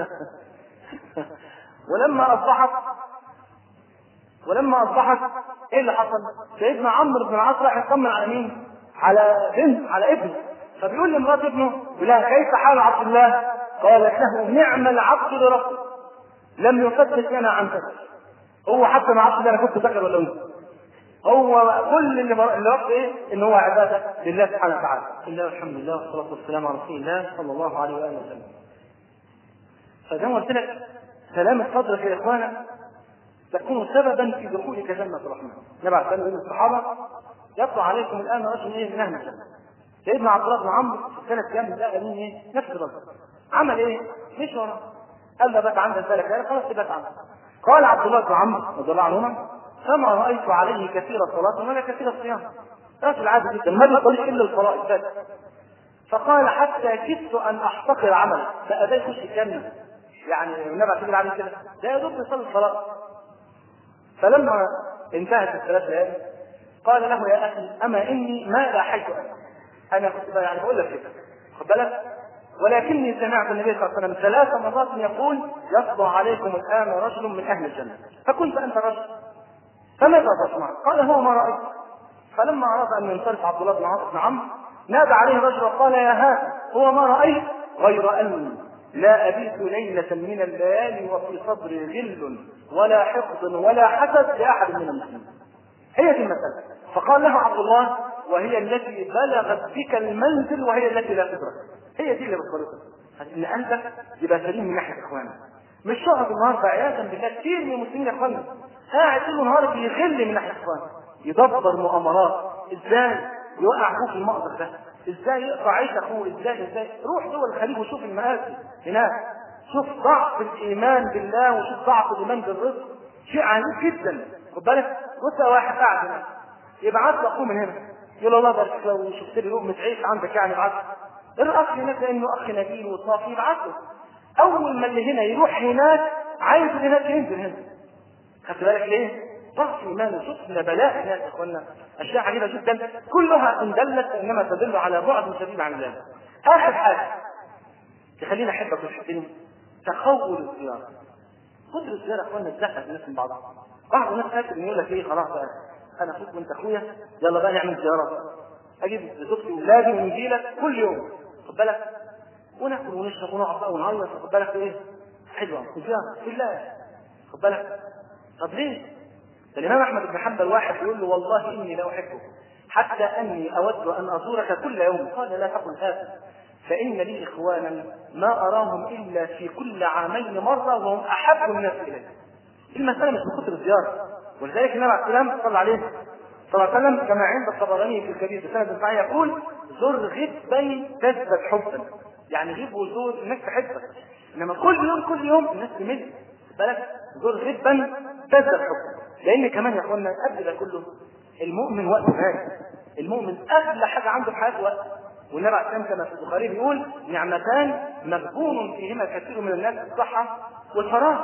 ولما اصبحت ولما اصبحت ايه اللي حصل؟ سيدنا عمرو بن العاص راح يطمن على مين؟ على بنت على ابنه فبيقول لمرات ابنه بيقول لها كيف حال عبد الله؟ قالت له نعم العبد لربه لم يفتش لنا عن فتش هو حتى ما عرفش انا كنت ذكر ولا انثى هو كل اللي اللي وقت ايه ان هو عباده لله سبحانه وتعالى بسم الله والحمد لله والصلاه والسلام على رسول الله صلى الله عليه واله وسلم فزي ما قلت لك سلامة صدرك يا اخوانا تكون سببا في دخولك جنة الرحمن. النبي عليه الصلاة الصحابة يطلع عليكم الآن رجل إيه من أهل الجنة. سيدنا عبد الله بن عمرو في الثلاث أيام اللي قال إيه نفس الرجل. عمل إيه؟ مش وراه. قال له بات عندك ذلك قال خلاص بات عندك. قال عبد الله بن عمرو رضي الله عنهما فما رأيت عليه كثير الصلاة ولا كثير الصيام. رجل عادي جدا ما بيصليش إلا الصلاة بس. فقال حتى كدت أن أحتقر عمله بقى ده يخش الجنة. يعني النبي عليه الصلاة والسلام كده ده يا دوب يصلي الصلاة فلما انتهت الثلاث ليالي قال له يا اخي اما اني ما لاحيت انا كنت يعني بقول لك كده خد بالك ولكني سمعت النبي صلى الله عليه وسلم ثلاث مرات يقول يطلع عليكم الان رجل من اهل الجنه فكنت انت رجل فماذا تصنع؟ قال هو ما رايت فلما اراد ان ينصرف عبد الله بن عمرو نادى عليه رجل وقال يا هذا هو ما رايت غير اني لا أبيت ليلة من الليالي وفي صدري غل ولا حقد ولا حسد لأحد من المسلمين. هي دي المسألة. فقال له عبد الله وهي التي بلغت بك المنزل وهي التي لا تدرك. هي دي اللي بتفرقك. إن قلبك يبقى سليم من ناحية إخوانك. مش شهر النهارده عياذا بالله كتير من المسلمين يا إخوانا قاعد طول النهار بيغل من ناحية إخوانه. يدبر مؤامرات ازاي يوقع اخوه في المأزق ده ازاي يقطع عيش اخوه ازاي ازاي روح دول الخليج وشوف المآسي هناك شوف ضعف الايمان بالله وشوف ضعف الايمان بالرزق شيء عنيف جدا خد بالك بص واحد قاعد هناك يبعت له اخوه من هنا يقول له الله بارك لو شفت لي لقمه عيش عندك يعني ابعت الاخ هناك لانه اخ نبيل وصافي يبعت له اول ما اللي هنا يروح هناك عايز اللي هناك ينزل هنا خدت بالك ليه؟ ضعف ايمان وشفنا بلاء هناك يا اخوانا اشياء عجيبه جدا كلها ان دلت انما تدل على بعد شديد عن الله اخر حاجه تخليني احبك وتحبني تخول الزياره كتر الزياره يا اخوانا تزهق الناس من بعضها بعض الناس فاكر انه يقول لك ايه خلاص بقى انا اخوك وانت اخويا يلا بقى نعمل زياره اجيب زوجتي واولادي ونجي لك كل يوم خد بالك وناكل ونشرب ونقعد بقى ونعيط خد بالك ايه حلوه زياره بالله خد بالك طب ليه؟ الإمام أحمد بن حنبل واحد يقول له والله إني لا أحبك حتى أني أود أن أزورك كل يوم قال لا تقل هذا فإن لي إخوانا ما أراهم إلا في كل عامين مرة وهم أحب الناس إلي المسألة مش من كتر الزيارة ولذلك النبي عليه السلام صلى عليه صلى الله عليه وسلم كما عند الطبراني في الكبير بسند صحيح يقول زر غبا تثبت حبا يعني غيب وزور الناس تحبك انما كل يوم كل يوم الناس تمل بالك زر غبا تثبت حبا لان كمان يا اخوانا قبل ده كله المؤمن وقت غالي المؤمن اغلى حاجه عنده في حياته وقت والنبي عليه الصلاه كما في البخاري بيقول نعمتان مغبون فيهما كثير من الناس الصحه والفراغ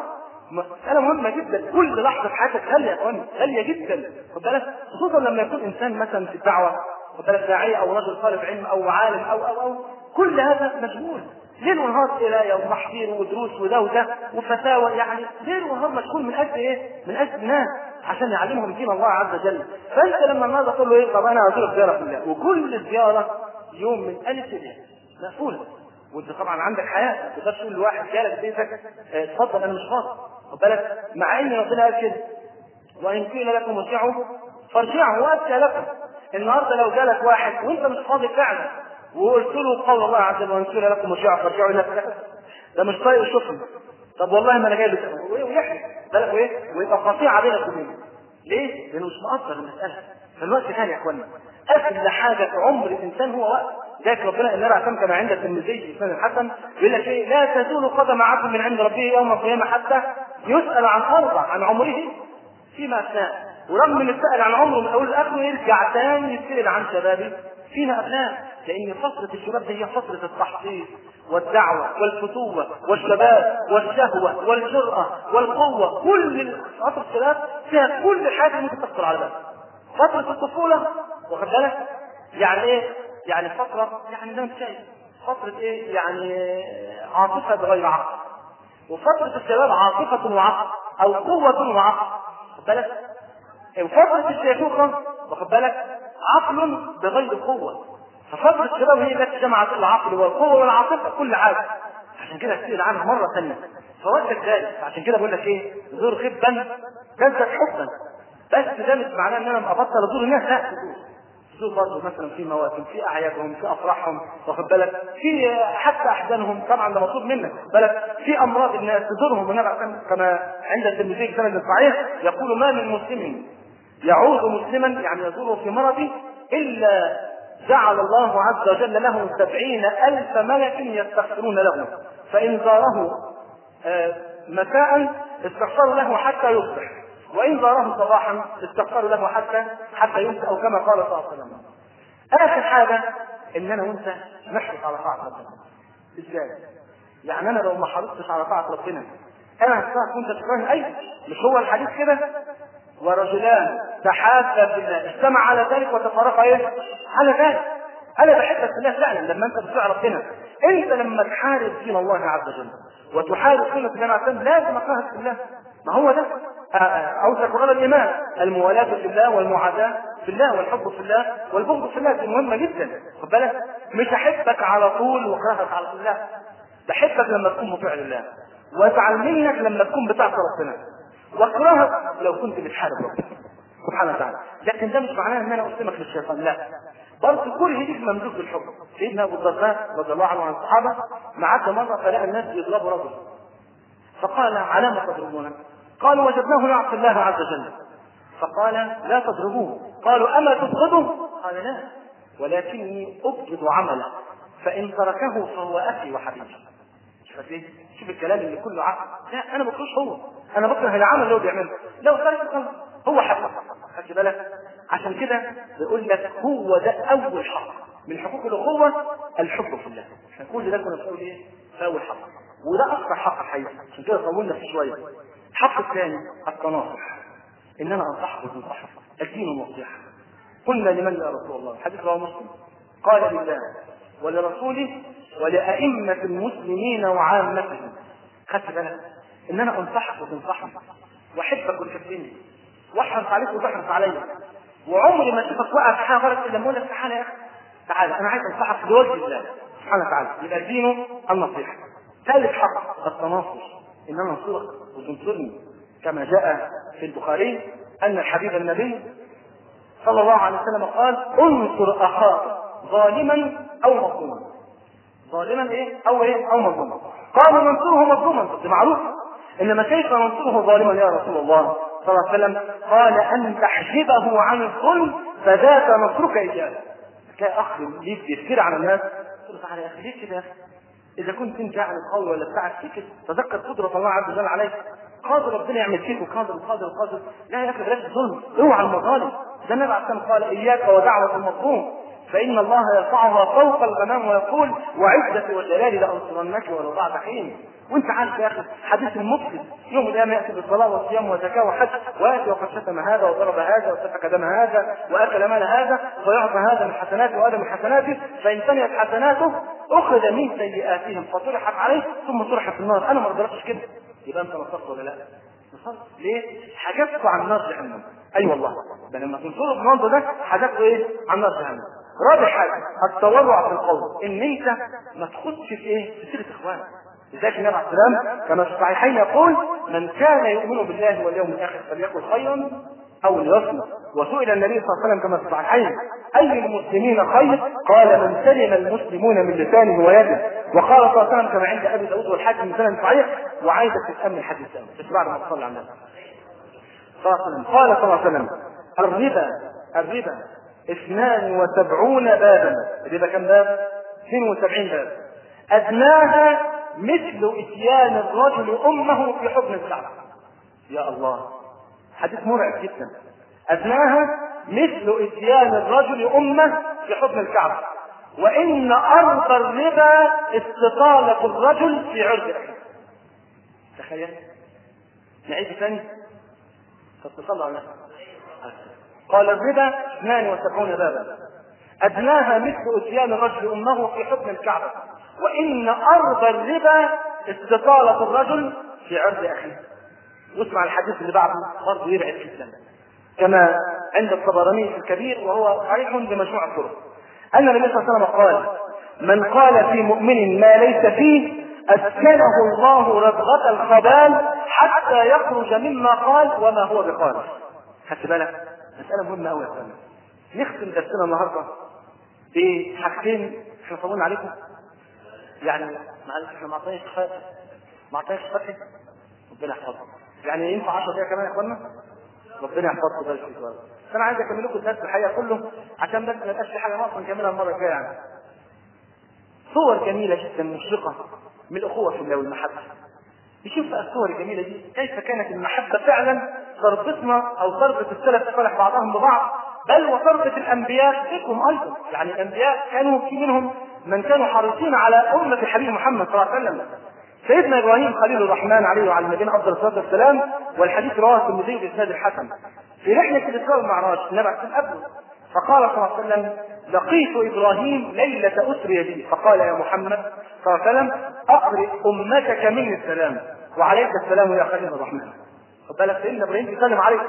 مسألة مهمة جدا كل لحظة في حياتك غالية يا اخواني غالية جدا خد بالك خصوصا لما يكون انسان مثلا في الدعوة خد بالك داعية او رجل طالب علم او عالم او او او كل هذا مشغول ليل ونهار قرايه وتحضير ودروس وده وده وفتاوى يعني ليل ونهار مشغول من اجل ايه؟ من اجل الناس عشان يعلمهم دين الله عز وجل فانت لما النهارده تقول له ايه طب انا هزور زياره في الله وكل زياره يوم من الف الى مقفوله وانت طبعا عندك حياه ما تقدرش تقول لواحد جالك بيتك اه، اتفضل انا مش فاضي خد بالك مع ان ربنا قال كده وان قيل لكم ارجعوا فارجعوا واتى لكم النهارده لو جالك واحد وانت مش فاضي فعلا وقلت له قول الله عز وجل وان قيل لكم ارجعوا فارجعوا الى كذا ده مش طايق يشوفني طب والله ما انا جاي لك ويحكي بالك وايه ويبقى قطيعه بينك وبينه ليه؟ لانه مش مقدر المساله فالوقت كان يا اخوانا اغلى حاجه في عمر الانسان هو وقت ذلك ربنا ان اعتم كما عند الترمذي في السنه الحسن يقول لك ايه لا تزول قدم عبد من عند ربه يوم القيامه حتى يسال عن اربع عن عمره فيما افناه ورغم ان يسال عن عمره من اول لاخره يرجع تاني يسال عن شبابه فيما افناه لان فتره الشباب دي هي فتره التحصيل والدعوة والفتوة والشباب والشهوة والجرأة والقوة كل فترة الشباب فيها كل حاجة ممكن تخطر على بالك فترة الطفولة واخد بالك يعني ايه؟ يعني فترة يعني زي ما انت شايف فترة ايه؟ يعني عاطفة بغير عقل وفترة الشباب عاطفة وعقل أو قوة وعقل واخد بالك؟ وفترة الشيخوخة واخد بالك؟ عقل بغير قوة ففترة الشباب هي التي جمعت العقل والقوة والعاطفة كل حاجة عشان كده تسأل عنها مرة ثانية فوجدك ذلك عشان كده بقول لك ايه زور غبا تزداد حبا بس ده مش معناه ان انا ابطل ازور الناس لا زور برضه مثلا في مواسم في اعيادهم في افراحهم واخد بالك في حتى احزانهم طبعا ده مطلوب منك بالك في امراض الناس تزورهم والنبي كما عند الترمذي في سند صحيح يقول ما من مسلم يعود مسلما يعني يزوره في مرضه الا جعل الله عز وجل له سبعين ألف ملك يستغفرون له فإن زاره مساء استغفروا له حتى يصبح وإن زاره صباحا استغفروا له حتى حتى يمسى أو كما قال صلى الله عليه وسلم آخر حاجة إن أنا وأنت نحرص على طاعة ربنا إزاي؟ يعني أنا لو ما حرصتش على طاعة ربنا أنا هتساعدك وأنت تكرهني أيوه مش هو الحديث كده ورجلان تحابا في الله اجتمع على ذلك وتفرقا ايه؟ على ذلك انا بحبك في الله فعلا لما انت بتطيع ربنا انت لما تحارب دين الله عز وجل وتحارب سنه النبي عليه الصلاه لازم اكرهك في الله ما هو ده اوثق غير الايمان الموالاه في الله والمعاداه في الله والحب في الله والبغض في الله دي مهمه جدا خد بالك مش احبك على طول واكرهك على طول لا بحبك لما تكون مطيع لله وازعل منك لما تكون بتعصي ربنا واكرهك لو كنت بتحارب ربنا سبحانه وتعالى لكن ده مش معناه ان انا اسلمك للشيطان لا برضه كل هديك مملوك بالحب سيدنا ابو الدرداء رضي الله عنه وعن الصحابه معدى مره فلقى الناس يضربوا رجل فقال على ما تضربونه؟ قالوا وجدناه يعصي الله عز وجل فقال لا تضربوه قالوا اما تبغضه؟ قال لا ولكني ابغض عمله فان تركه فهو اخي وحبيبي شوف ايه؟ شوف الكلام اللي كله عقل لا انا ما بكرهش هو انا بكره العمل اللي هو بيعمله لو ترك خلاص هو حق خدت بالك عشان كده بيقول لك هو ده اول حق من حقوق الاخوه الحب في الله عشان كل ده كنا بنقول ايه ده اول حق وده اكثر حق الحقيقه عشان كده طولنا فيه شويه الحق الثاني التناصح ان انا انصحك وتنصحك الدين النصيحه قلنا لمن يا رسول الله حديث رواه مسلم قال لله ولرسوله ولأئمة المسلمين وعامتهم خدت بالك ان انا انصحك وتنصحني واحبك وتحبني واحرص عليك وتحرص عليا وعمري ما اشوفك واقف في حاجه غلط الا لما اقول لك تعالى يا اخي تعالى انا عايز انصحك لوجه الله سبحانه وتعالى يبقى دينه النصيحه ثالث حق التناصر ان انا انصرك وتنصرني كما جاء في البخاري ان الحبيب النبي صلى الله عليه وسلم قال انصر اخاك ظالما او مظلوما ظالما ايه او ايه او مظلوما قالوا ننصره مظلوما ده معروف انما كيف ننصره ظالما يا رسول الله صلى الله عليه وسلم قال ان تحجبه عن الظلم فذاك نصرك اياه تلاقي اخ ليك بيفتري على الناس تقول له تعالى يا اخي ليه كده يا اخي اذا كنت انت يعني قوي ولا بتاع سكت تذكر قدره الله عز وجل عليك قادر ربنا يعمل فيك وقادر وقادر وقادر لا يا اخي بلاش الظلم اوعى المظالم ده النبي عليه الصلاه قال اياك ودعوه المظلوم فإن الله يرفعها فوق الغمام ويقول وعزة وجلالي لأنصرنك ولو بعد حين وانت عارف يا اخي حديث المفلس يوم القيامه ياتي بالصلاه والصيام والزكاه وحج وياتي وقد شتم هذا وضرب هذا وسفك دم هذا واكل مال هذا فيعطى هذا من حسناته وهذا من حسناته فان سمعت حسناته اخذ من سيئاتهم فطرحت عليه ثم طرح في النار انا ما رضيتش كده يبقى انت نصرت ولا لا؟ نصرت ليه؟ حجبت عن نار جهنم اي أيوة والله ده لما تنصروا المنظر ده حجبت ايه؟ عن نار جهنم رابع حاجه التورع في القول ان انت ما تخدش في ايه؟ في سيره اخوانك لذلك النبي عليه السلام كما في الصحيحين يقول من كان يؤمن بالله واليوم الاخر فليقل خيرا او ليصمت وسئل النبي صلى الله عليه وسلم كما في الصحيحين اي المسلمين خير؟ قال من سلم المسلمون من لسانه ويده وقال صلى الله عليه وسلم كما عند ابي داود والحاكم من سنن صحيح وعايزك تتامل الحديث ده بس بعد ما تصلي على النبي صلى الله عليه وسلم قال صلى الله عليه وسلم الربا الربا اثنان وسبعون بابا الربا كم باب؟ 72 باب ادناها مثل اتيان الرجل امه في حضن الكعبه يا الله حديث مرعب جدا ادناها مثل اتيان الرجل امه في حضن الكعبه وان ارض الربا استطاله الرجل في عرض اخيه تخيل نعيد ثاني فاتصلوا على قال الربا 72 بابا ادناها مثل اتيان الرجل امه في حضن الكعبه وان ارض الربا استطالة الرجل في عرض اخيه واسمع الحديث اللي بعده برضه يرعب جدا كما عند الطبراني في الكبير وهو صحيح بمجموع الطرق ان النبي صلى الله عليه وسلم قال من قال في مؤمن ما ليس فيه اسكنه الله ربغة الخبال حتى يخرج مما قال وما هو بقال خدت بالك مسألة مهمة أوي يا سلام نختم درسنا النهارده بحاجتين احنا صابون عليكم يعني معلش احنا ما اعطيناش فتح ما اعطيناش فتح ربنا يحفظكم يعني ينفع 10 دقايق كمان يا اخوانا ربنا يحفظكم ده الشيء بس انا عايز اكمل لكم الدرس الحقيقه كله عشان بس ما يبقاش في حاجه ناقصه نكملها المره الجايه يعني صور جميله جدا مشرقه من الاخوه في الله والمحبه نشوف بقى الصور الجميله دي كيف كانت المحبه فعلا تربطنا او تربط السلف الصالح بعضهم ببعض بل وتربط الانبياء بكم ايضا يعني الانبياء كانوا في منهم من كانوا حريصين على أمة الحبيب محمد صلى الله عليه وسلم سيدنا ابراهيم خليل الرحمن عليه وعلى نبينا افضل الصلاه والسلام والحديث رواه الترمذي باسناد الحسن في رحله الاسراء والمعراج النبي عليه قبله فقال صلى الله عليه وسلم لقيت ابراهيم ليله اسري بي فقال يا محمد صلى الله عليه وسلم اقرئ امتك مني السلام وعليك السلام يا خليل الرحمن خد بالك سيدنا ابراهيم بيسلم عليك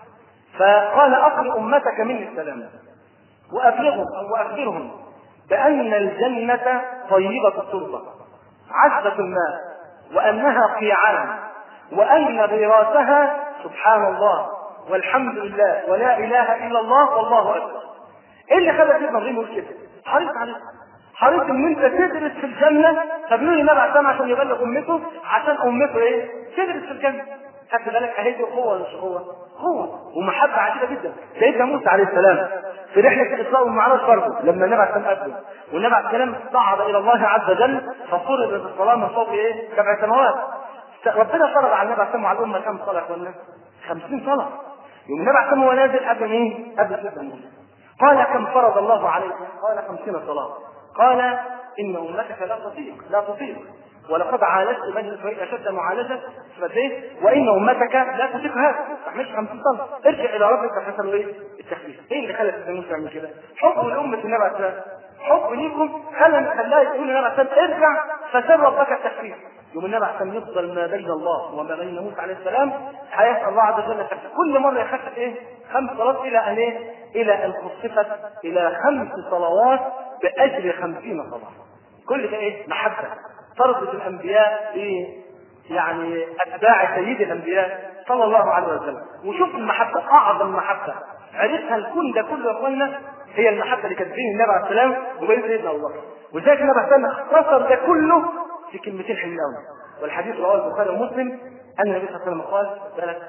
فقال اقرئ امتك مني السلام وابلغهم او واخبرهم بأن الجنة طيبة التربة عذبة الماء وأنها قيعان وأن غراسها سبحان الله والحمد لله ولا إله إلا الله والله أكبر إيه اللي خلى سيدنا إبراهيم يقول كده؟ حريص عليه حريص ان انت تدرس في الجنه فبيقول لي النبي عشان عشان يبلغ امته عشان امته ايه؟ تدرس في الجنه خدت بالك اهي دي قوه ولا مش قوه؟ قوه ومحبه عجيبه جدا سيدنا موسى عليه السلام في رحله الاسراء والمعراج برضه لما النبي عليه السلام قبله والنبي عليه السلام صعد الى الله عز وجل ففرضت الصلاه من فوق ايه؟ سبع سماوات ربنا فرض على النبي عليه السلام وعلى الامه كم صلاه قلنا؟ 50 صلاه يوم النبي عليه السلام هو نازل قبل مين؟ قبل سيدنا موسى قال كم فرض الله عليكم؟ قال 50 صلاه قال ان امتك لا تطيق لا تطيق ولقد عالجت بني اسرائيل اشد معالجه فايه وان امتك لا تطيق هذا ما تحملش 50 طن ارجع الى ربك فحسن ايه التخفيف ايه اللي خلى سيدنا موسى يعمل كده حب لامه النبي عليه السلام حب ليكم خلى خلاها يقول النبي عليه السلام ارجع فسر ربك التخفيف يوم النبي عليه السلام يفضل ما بين الله وما بين موسى عليه السلام هيسال الله عز وجل التخفيف كل مره يخفف ايه خمس صلوات الى ان ايه الى ان خففت الى خمس صلوات باجر خمسين صلاه كل ده ايه محبه تربط الانبياء ب يعني اتباع سيد الانبياء صلى الله عليه وسلم وشوف المحبه اعظم محبه عرفها الكون ده كله يا اخوانا هي المحبه اللي كانت بين النبي عليه السلام وبين سيدنا ابو بكر وذلك النبي عليه السلام اختصر ده كله في كلمتين حلوين قوي والحديث رواه البخاري ومسلم ان النبي صلى الله عليه وسلم قال بالك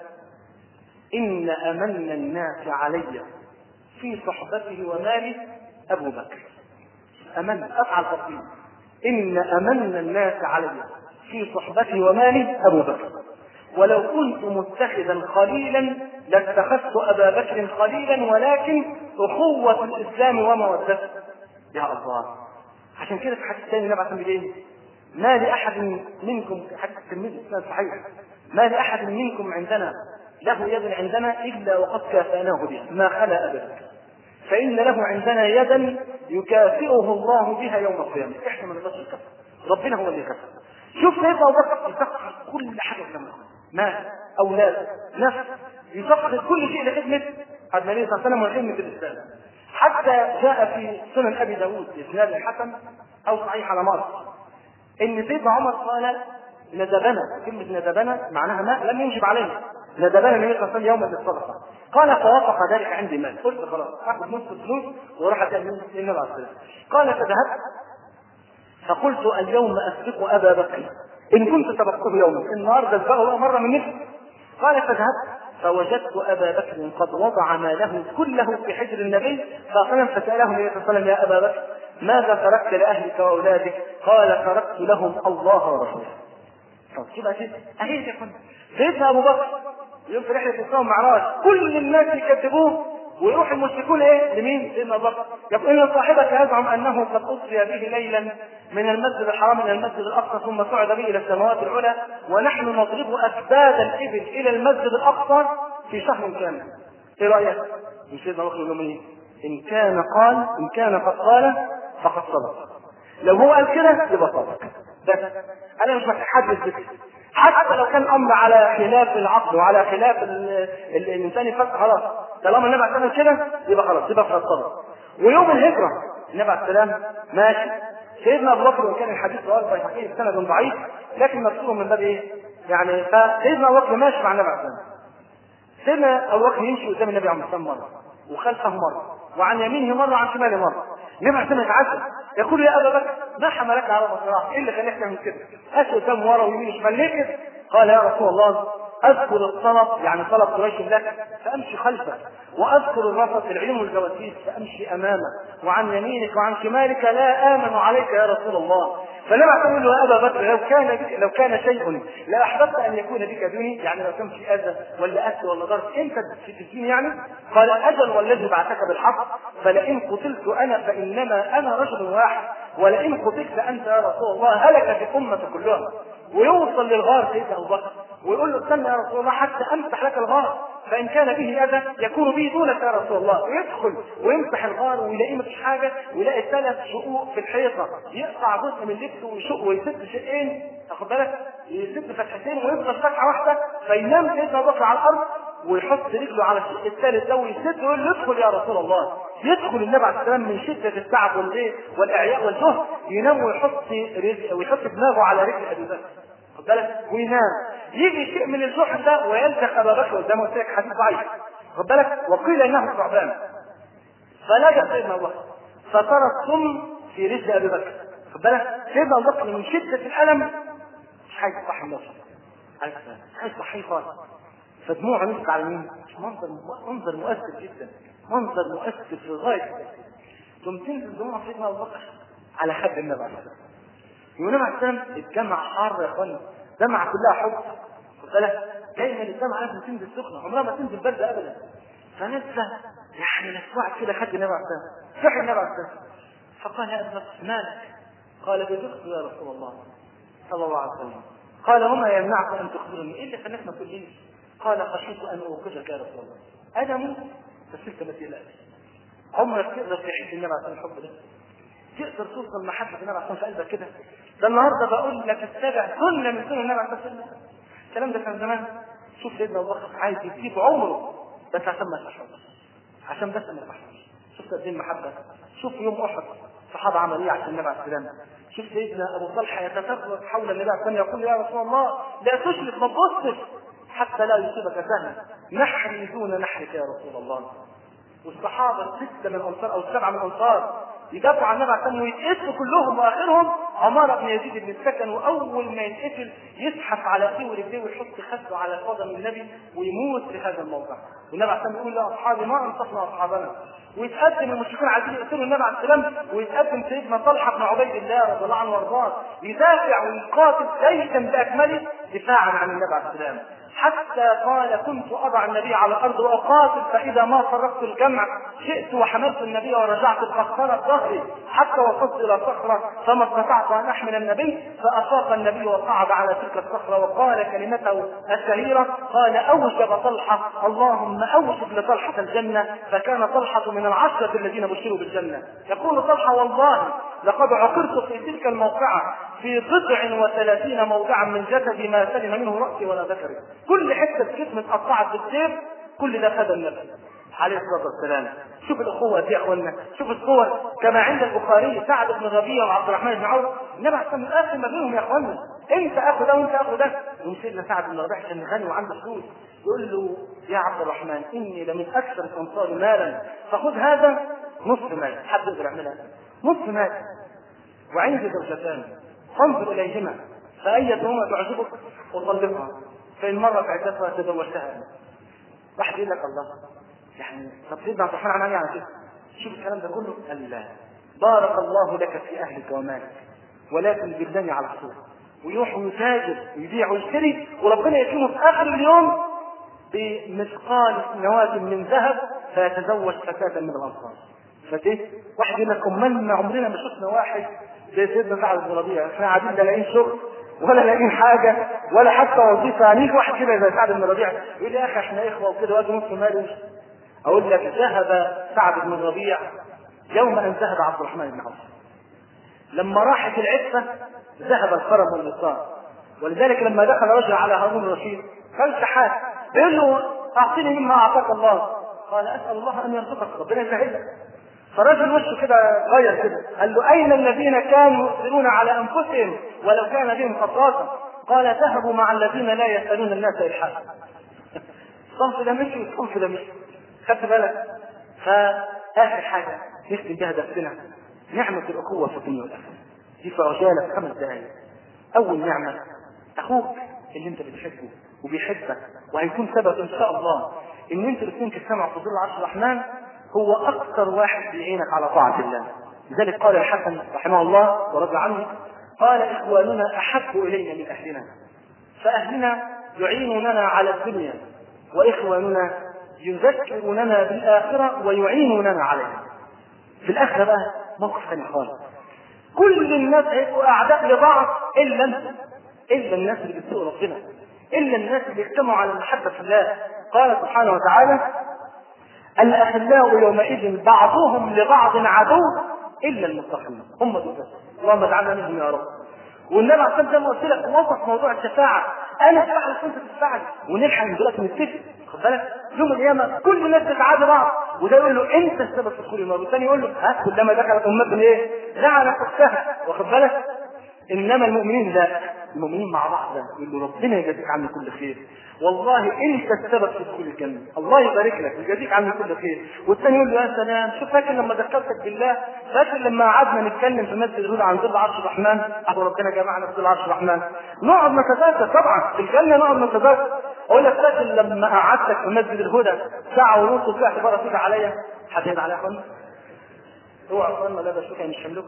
ان امن الناس علي في صحبته ومالي ابو بكر امن افعل تفصيل إن أمن الناس علي في صحبتي ومالي أبو بكر ولو كنت متخذا خليلا لاتخذت أبا بكر خليلا ولكن أخوة الإسلام ومودته يا الله عشان كده في حديث ثاني النبي عليه الصلاه والسلام ما لأحد منكم في حديث الترمذي اسناد صحيح ما لأحد منكم عندنا له يد عندنا إلا وقد كافأناه بها ما خلا أبدا فإن له عندنا يدا يكافئه الله بها يوم القيامة احنا ما نقدرش نكفر ربنا هو اللي يكفر شوف كيف أبو بكر يسخر كل حاجة في الأمر مال أولاد نفس يسخر كل شيء لخدمة النبي صلى الله عليه وسلم وخدمة الإسلام حتى جاء في سنن أبي داود إسناد الحسن أو صحيح على مر إن سيدنا عمر قال ندبنا كلمة ندبنا معناها ما لم ينجب علينا ندبنا النبي صلى الله عليه وسلم يوما للصدقة قال فوافق ذلك عندي مال قلت خلاص اخذ نصف الفلوس واروح ادي النبي عليه الصلاه والسلام قال فذهبت فقلت اليوم اسبق ابا بكر ان كنت سبقته يوما النهارده اسبقه مره من نفسي قال فذهبت فوجدت ابا بكر قد وضع ماله كله في حجر النبي صلى الله عليه وسلم فساله النبي صلى الله عليه وسلم يا ابا بكر ماذا تركت لاهلك واولادك؟ قال تركت لهم الله ورسوله. طب شو بقى كده؟ اهي يا اخوان سيدنا ابو بكر يوم في رحله الاسراء والمعراج كل الناس يكذبوه ويروح المشركون ايه؟ لمين؟ سيدنا ابو بكر يقول ان صاحبك يزعم انه قد اسري به ليلا من المسجد الحرام الى المسجد الاقصى ثم صعد به الى السماوات العلى ونحن نضرب اكباد الابل الى المسجد الاقصى في شهر كامل. ايه رايك؟ مش سيدنا ابو بكر يقول لهم ايه؟ ان كان قال ان كان قد قال فقد صدق. لو هو قال كده يبقى صدق. بس انا مش محتاج ذكر حتى لو كان الامر على خلاف العقل وعلى خلاف ال- ال- الانسان يفكر خلاص طالما النبي عليه السلام كده يبقى خلاص يبقى قد صدق. ويوم الهجره النبي عليه السلام ماشي سيدنا ابو بكر وان كان الحديث رواه البيهقي بسند ضعيف لكن مذكور من باب ايه؟ يعني فسيدنا ابو بكر ماشي مع النبي عليه السلام سيدنا ابو بكر يمشي قدام النبي عليه السلام مره وخلفه مره وعن يمينه مره وعن شماله مره النبي عليه السلام يتعجب يقول يا ابا بكر ما حملك على مصراع ايه اللي خلاك تعمل كده؟ هات قدام ورا ويمين وشمال ليه كده؟ قال يا رسول الله اذكر الطلب يعني طلب قريش لك فامشي خلفك واذكر الرفث العلم والجواسيس فامشي امامك وعن يمينك وعن شمالك لا امن عليك يا رسول الله فلما تقول له يا ابا بكر لو كان بك لو كان شيء لاحببت ان يكون بك دوني يعني لو كان في اذى ولا اذى ولا ضرب انت في الدين يعني قال اجل والذي بعثك بالحق فلئن قتلت انا فانما انا رجل واحد ولئن قتلت انت يا رسول الله هلكت الامه كلها ويوصل للغار سيدنا ابو بكر ويقول له استنى يا رسول الله حتى امسح لك الغار فان كان به اذى يكون به دونك يا رسول الله ويدخل ويمسح الغار ويلاقيه مفيش حاجه ويلاقي ثلاث شقوق في الحيطه يقطع جزء من لبسه ويشق ويسد شقين تاخد بالك يسد فتحتين ويفضل فتحه واحده فينام سيدنا ابو بكر على الارض ويحط رجله على الشق الثالث ده ويسد ويقول له ادخل يا رسول الله يدخل النبي عليه السلام من شده التعب والايه والاعياء والجهد ينام ويحط رجل ويحط دماغه على رجل ابي بكر خد بالك وينام يجي شيء من الجحر ده ويلزق ابا بكر زي ما قلت لك حديث ضعيف خد بالك وقيل انه ثعبان فلا سيدنا ابو بكر فترى السم في رجل ابي بكر خد بالك سيدنا ابو بكر من شده الالم مش عايز يصحي نفسه عايز عايز يصحيه خالص فدموعه نزلت على مين؟ منظر منظر مؤثر جدا منظر مؤثر في غايه التأثير ثم تنزل دموع سيدنا ابو بكر على حد النبي عليه الصلاه والسلام والنبي عليه السلام الجامعة حار يا اخوانا جامعة كلها حب خد بالك دايما الجامعة لازم تنزل سخنة عمرها ما تنزل برد ابدا فنزل يعني الاسبوع كده خد النبي عليه السلام صح النبي عليه السلام فقال يا ابن بكر مالك قال بزغت يا رسول الله صلى الله عليه وسلم قال وما يمنعك ان تخبرني ايه اللي خلاك ما تقوليش قال خشيت ان اوقفك يا رسول الله انا موت بس انت ما تقلقش عمرك تقدر تعيش النبي عليه السلام الحب ده تقدر توصل محبة النبي عليه الصلاة في قلبك كده ده النهارده بقول لك اتبع سنة من سنن النبي عليه الصلاة والسلام الكلام ده كان زمان شوف سيدنا ابو بكر عايز يسيب عمره بس عشان ما يصحوش عشان بس ما يصحوش شوف قد ايه المحبة شوف يوم احد الصحابة عمل ايه عشان النبي عليه السلام شوف سيدنا ابو طلحة يتفرق حول النبي عليه السلام يقول يا رسول الله لا تشرك ما تبصش حتى لا يصيبك سهم نحري دون نحرك يا رسول الله والصحابة الستة من الأنصار أو السبعة من الأنصار يدافعوا عن النبي عليه الصلاة ويتقتلوا كلهم وآخرهم عمارة بن يزيد بن السكن وأول ما يتقتل يزحف على إيديه ورجليه ويحط خده على قدم النبي ويموت في هذا الموضع والنبي عليه الصلاة يقول لأصحابي ما أنصفنا أصحابنا ويتقدم المشركين عايزين يقتلوا النبي عليه السلام ويتقدم سيدنا طلحة بن عبيد الله رضي الله عنه وارضاه يدافع ويقاتل ليس بأكمله دفاعا عن النبي عليه السلام حتى قال كنت اضع النبي على الارض واقاتل فاذا ما فرقت الجمع شئت وحملت النبي ورجعت بقصرة ظهري حتى وصلت الى صخره فما استطعت ان احمل النبي فافاق النبي وصعد على تلك الصخره وقال كلمته الشهيره قال اوجب طلحه اللهم اوجب لطلحه الجنه فكان طلحه من العشره الذين بشروا بالجنه يقول طلحه والله لقد عقرت في تلك الموقعه في بضع وثلاثين موضعا من جسدي ما سلم منه راسي ولا ذكري كل حته جسم اتقطعت بالسيف كل ده خد النبي عليه الصلاه والسلام شوف الاخوه دي يا اخوانا شوف الصور كما عند البخاري سعد بن ربيعه وعبد الرحمن بن عوف النبي عليه الصلاه والسلام ما بينهم يا اخوانا انت اخو ده وانت اخو ده يقوم سيدنا سعد بن ربيعه كان غني وعنده فلوس يقول له يا عبد الرحمن اني لمن اكثر الانصار مالا فخذ هذا نصف مال حد يقدر يعملها نصف مال وعندي زوجتان فانظر اليهما فايتهما تعجبك وطلقها فان مرت عدتها تزوجتها واحد يقول لك الله يعني طب سيدنا عبد الرحمن عمل يعني كده شوف الكلام ده كله قال لا بارك الله لك في اهلك ومالك ولكن جبلني على الصوره ويروح ويتاجر ويبيع ويشتري وربنا يكرمه في اخر اليوم بمثقال نواة من ذهب فيتزوج فتاة من الانصار فتيه واحد يقول لك امال ما عمرنا ما شفنا واحد زي سيدنا سعد بن ربيعه احنا قاعدين لا لاقيين شغل ولا لاقيين حاجه ولا حتى وظيفه يعني واحد كده زي سعد بن ربيعه يقول لي يا اخي احنا اخوه وكده وادي نص مالي اقول لك ذهب سعد بن ربيع يوم ان ذهب عبد الرحمن بن عوف لما راحت العفه ذهب الكرم والنصار ولذلك لما دخل رجل على هارون الرشيد قال شحات بيقول له اعطني مما اعطاك الله قال اسال الله ان يرزقك ربنا يسهل لك فالرجل وشه كده غير كده قال له اين الذين كانوا يؤثرون على انفسهم ولو كان بهم خصاصه قال ذهبوا مع الذين لا يسالون الناس الحاحا الصنف ده مشي والصنف ده مشي خدت بالك فاخر حاجه نختم بها درسنا نعمه الاخوه في الدنيا والاخره دي في عجاله خمس دقائق اول نعمه اخوك اللي انت بتحبه وبيحبك وهيكون سبب ان شاء الله ان انتوا الاثنين تجتمعوا في ظل عرش الرحمن هو اكثر واحد بيعينك على طاعه الله لذلك قال الحسن رحمه الله ورضي عنه قال اخواننا احب الينا من اهلنا فاهلنا يعينوننا على الدنيا واخواننا يذكروننا بالاخره ويعينوننا عليها في الاخره بقى موقف ثاني خالص كل الناس هيبقوا اعداء لبعض الا انت الا الناس اللي بتسوق ربنا الا الناس اللي اجتمعوا على المحبه في الله قال سبحانه وتعالى الاخلاء يومئذ بعضهم لبعض عدو الا المتقين هم دول بس اللهم اجعلنا منهم يا رب والنبي عليه الصلاه زي ما قلت لك وصف موضوع الشفاعه انا اشفع لك وانت تشفعني ونلحق من دلوقتي نتفق خد بالك يوم القيامه كل الناس تتعادى بعض وده يقول له انت السبب في دخول النار والثاني يقول له ها كلما دخلت امه ايه؟ لعنت اختها واخد بالك انما المؤمنين لا المؤمنين مع بعض لا يقول له ربنا يجازيك عني كل خير والله انت السبب في دخول الجنه الله يبارك لك ويجازيك عني كل خير والثاني يقول له يا سلام شوف فاكر لما ذكرتك بالله فاكر لما قعدنا نتكلم في مسجد الهدى عن ظل عرش الرحمن ابو ربنا جمعنا في ظل عرش الرحمن نقعد نتذاكر طبعا في الجنه نقعد نتذاكر اقول لك فاكر لما قعدتك في مسجد الهدى ساعه ونص وطلعت بره كده عليا حد عليا يا اخوانا اوعى اخوانا لا ده شوكه مش حملكم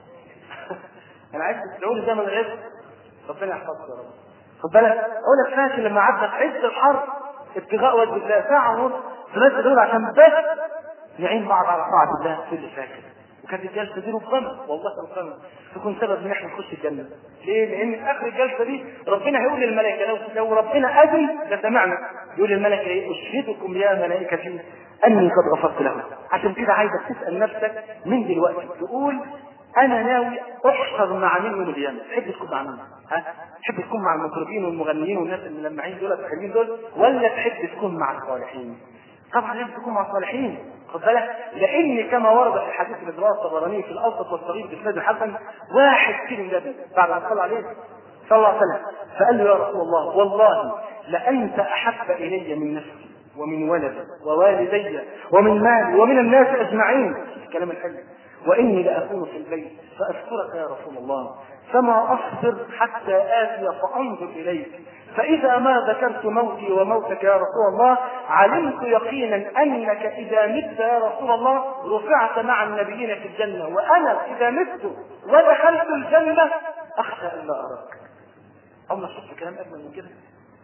انا عايز تدعوا لي زي ما غيرت ربنا يحفظك يا رب خد بالك اقول لك فاكر لما قعدنا في عز الحرب ابتغاء وجه الله ساعه ونص في مسجد دول عشان بس نعين بعض على طاعه الله في اللي فاكر وكانت الجلسه دي ربما والله ربما تكون سبب ان احنا نخش الجنه ليه؟ لان في اخر الجلسه دي ربنا هيقول للملائكه لو لو ربنا اذن لسمعنا يقول للملائكه ايه؟ اشهدكم يا ملائكتي اني قد غفرت لهم عشان كده عايزك تسال نفسك من دلوقتي تقول انا ناوي احشر مع مين يوم القيامه تحب تكون مع مين ها تحب تكون مع المطربين والمغنيين والناس الملمعين دول الحلوين دول ولا تحب تكون مع الصالحين طبعا لازم تكون مع الصالحين خد بالك لان كما ورد في الحديث اللي رواه الطبراني في الاوسط والصغير باسناد الحسن واحد فيهم النبي بعد ما صلى عليه صلى الله عليه وسلم فقال له يا رسول الله والله لانت احب الي من نفسي ومن ولدي ووالدي ومن مالي ومن الناس اجمعين الكلام الحلو واني لاكون في البيت فاذكرك يا رسول الله فما اصبر حتى اتي فانظر اليك فاذا ما ذكرت موتي وموتك يا رسول الله علمت يقينا انك اذا مت يا رسول الله رفعت مع النبيين في الجنه وانا اذا مت ودخلت الجنه اخشى ان لا اراك عمر شفت كلام اجمل من كده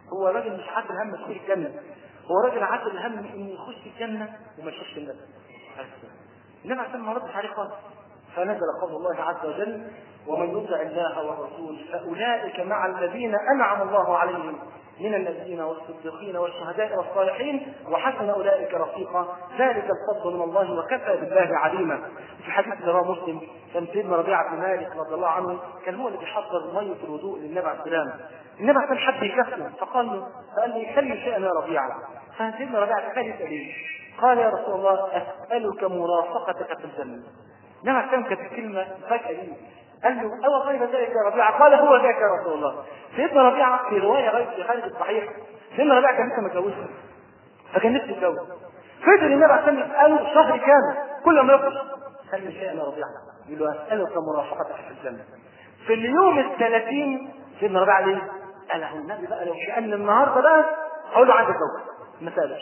هو راجل مش عاتل هم يدخل الجنه هو راجل عاتل هم انه يخش الجنه وما يخش النار انما عشان ما ردش عليه خالص فنزل قول الله عز وجل ومن يطع الله والرسول فاولئك مع الذين انعم الله عليهم من النبيين والصديقين والشهداء والصالحين وحسن اولئك رفيقا ذلك الفضل من الله وكفى بالله عليما في حديث رواه مسلم كان سيدنا ربيعه بن مالك رضي الله عنه كان هو اللي بيحضر ميه الوضوء للنبي عليه السلام النبي عليه حب يكفله فقال له فقال لي خلي شيئا يا ربيعه فسيدنا ربيعه قال يسال قال يا رسول الله اسالك مرافقتك في الجنه النبي عليه السلام كانت الكلمه فجاه دي قال له أو غير ذلك يا ربيعة قال هو ذاك يا رسول الله سيدنا ربيعة في رواية غير في خالد الصحيح سيدنا ربيعة كان لسه متجوز فكان نفسه يتجوز فضل النبي عشان يسأله شهر كامل كل ما يخرج قال له شيئا يا ربيعة يقول له أسألك مرافقتك في الجنة في اليوم الثلاثين سيدنا ربيعة ليه؟ قال له النبي بقى لو شأن النهارده بقى هقول له عندك زوج ما سالش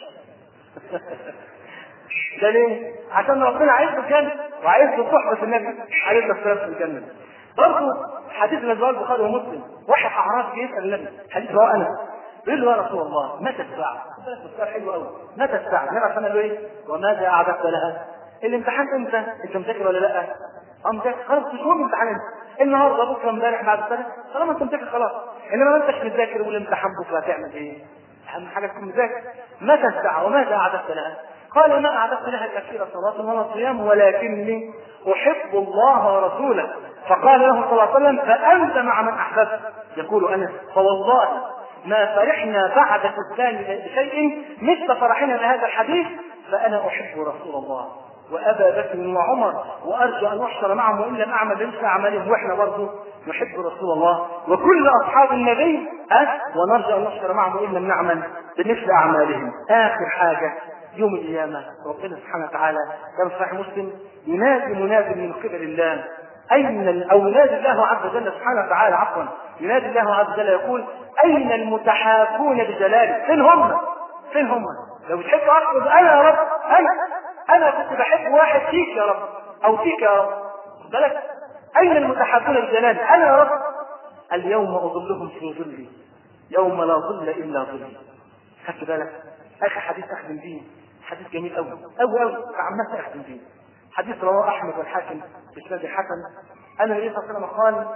ده ليه؟ عشان ربنا عايز له الجنة وعايز له صحبة النبي عايز له اختلاف في الجنة برضه حديث الأزواج البخاري ومسلم واحد أعرابي يسأل النبي حديث رواه أنس يقول له يا رسول الله متى الساعة؟ السؤال حلو قوي متى الساعة؟ النبي عشان له إيه؟ وماذا أعددت لها؟ الامتحان إمتى؟ أنت مذاكر ولا لأ؟ أه مذاكر خلاص مش مهم امتحان إمتى؟ النهارده بكره امبارح بعد سنة طالما أنت مذاكر خلاص إنما ما أنتش مذاكر والامتحان بكره هتعمل إيه؟ أهم حاجة تكون مذاكر متى الساعة وماذا أعددت لها؟ قال ما أعددت لها كثير صلاة ولا صيام ولكني أحب الله ورسوله فقال له صلى الله عليه وسلم فأنت مع من أحببت يقول أنس فوالله ما فرحنا بعد فقدان بشيء مثل فرحنا لهذا الحديث فأنا أحب رسول الله وأبا بكر وعمر وأرجو أن أحشر معهم وإن لم أعمل بمثل أعمالهم وإحنا برضه نحب رسول الله وكل أصحاب النبي أه ونرجو أن نحشر معهم وإن لم نعمل بمثل أعمالهم آخر حاجة يوم القيامة ربنا سبحانه وتعالى كما في صحيح مسلم ينادي مناد من قبل الله أين أو ينادي الله عز وجل سبحانه وتعالى عفوا ينادي الله عز وجل يقول أين المتحاكون بجلاله فين هم؟ فين هم؟ لو بتحب أقصد أنا يا رب أنا أنا كنت بحب واحد فيك يا رب أو فيك يا رب خد بالك أين المتحاكون بجلاله؟ أنا يا رب اليوم أظلهم في ظلي يوم لا ظل إلا ظلي خدت بالك آخر حديث أخدم بيه حديث جميل قوي قوي قوي فعمال أخدم بيه حديث رواه أحمد والحاكم بإسناد حسن أن النبي صلى الله عليه وسلم قال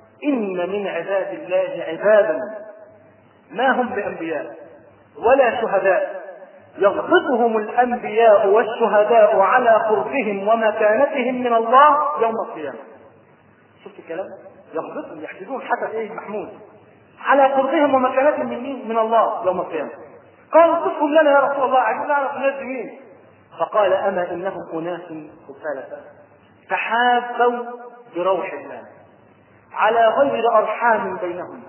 إن من عباد الله عبادا ما هم بأنبياء ولا شهداء يغبطهم الأنبياء والشهداء على قربهم ومكانتهم من الله يوم القيامة شفت الكلام؟ يغبطهم يحجزون حسب ايه محمود على قربهم ومكانتهم من مين؟ من الله يوم القيامة قالوا صفهم لنا يا رسول الله عايزين نعرف الناس مين فقال اما انهم اناس ثلاثه تحابوا بروح الله على غير ارحام بينهم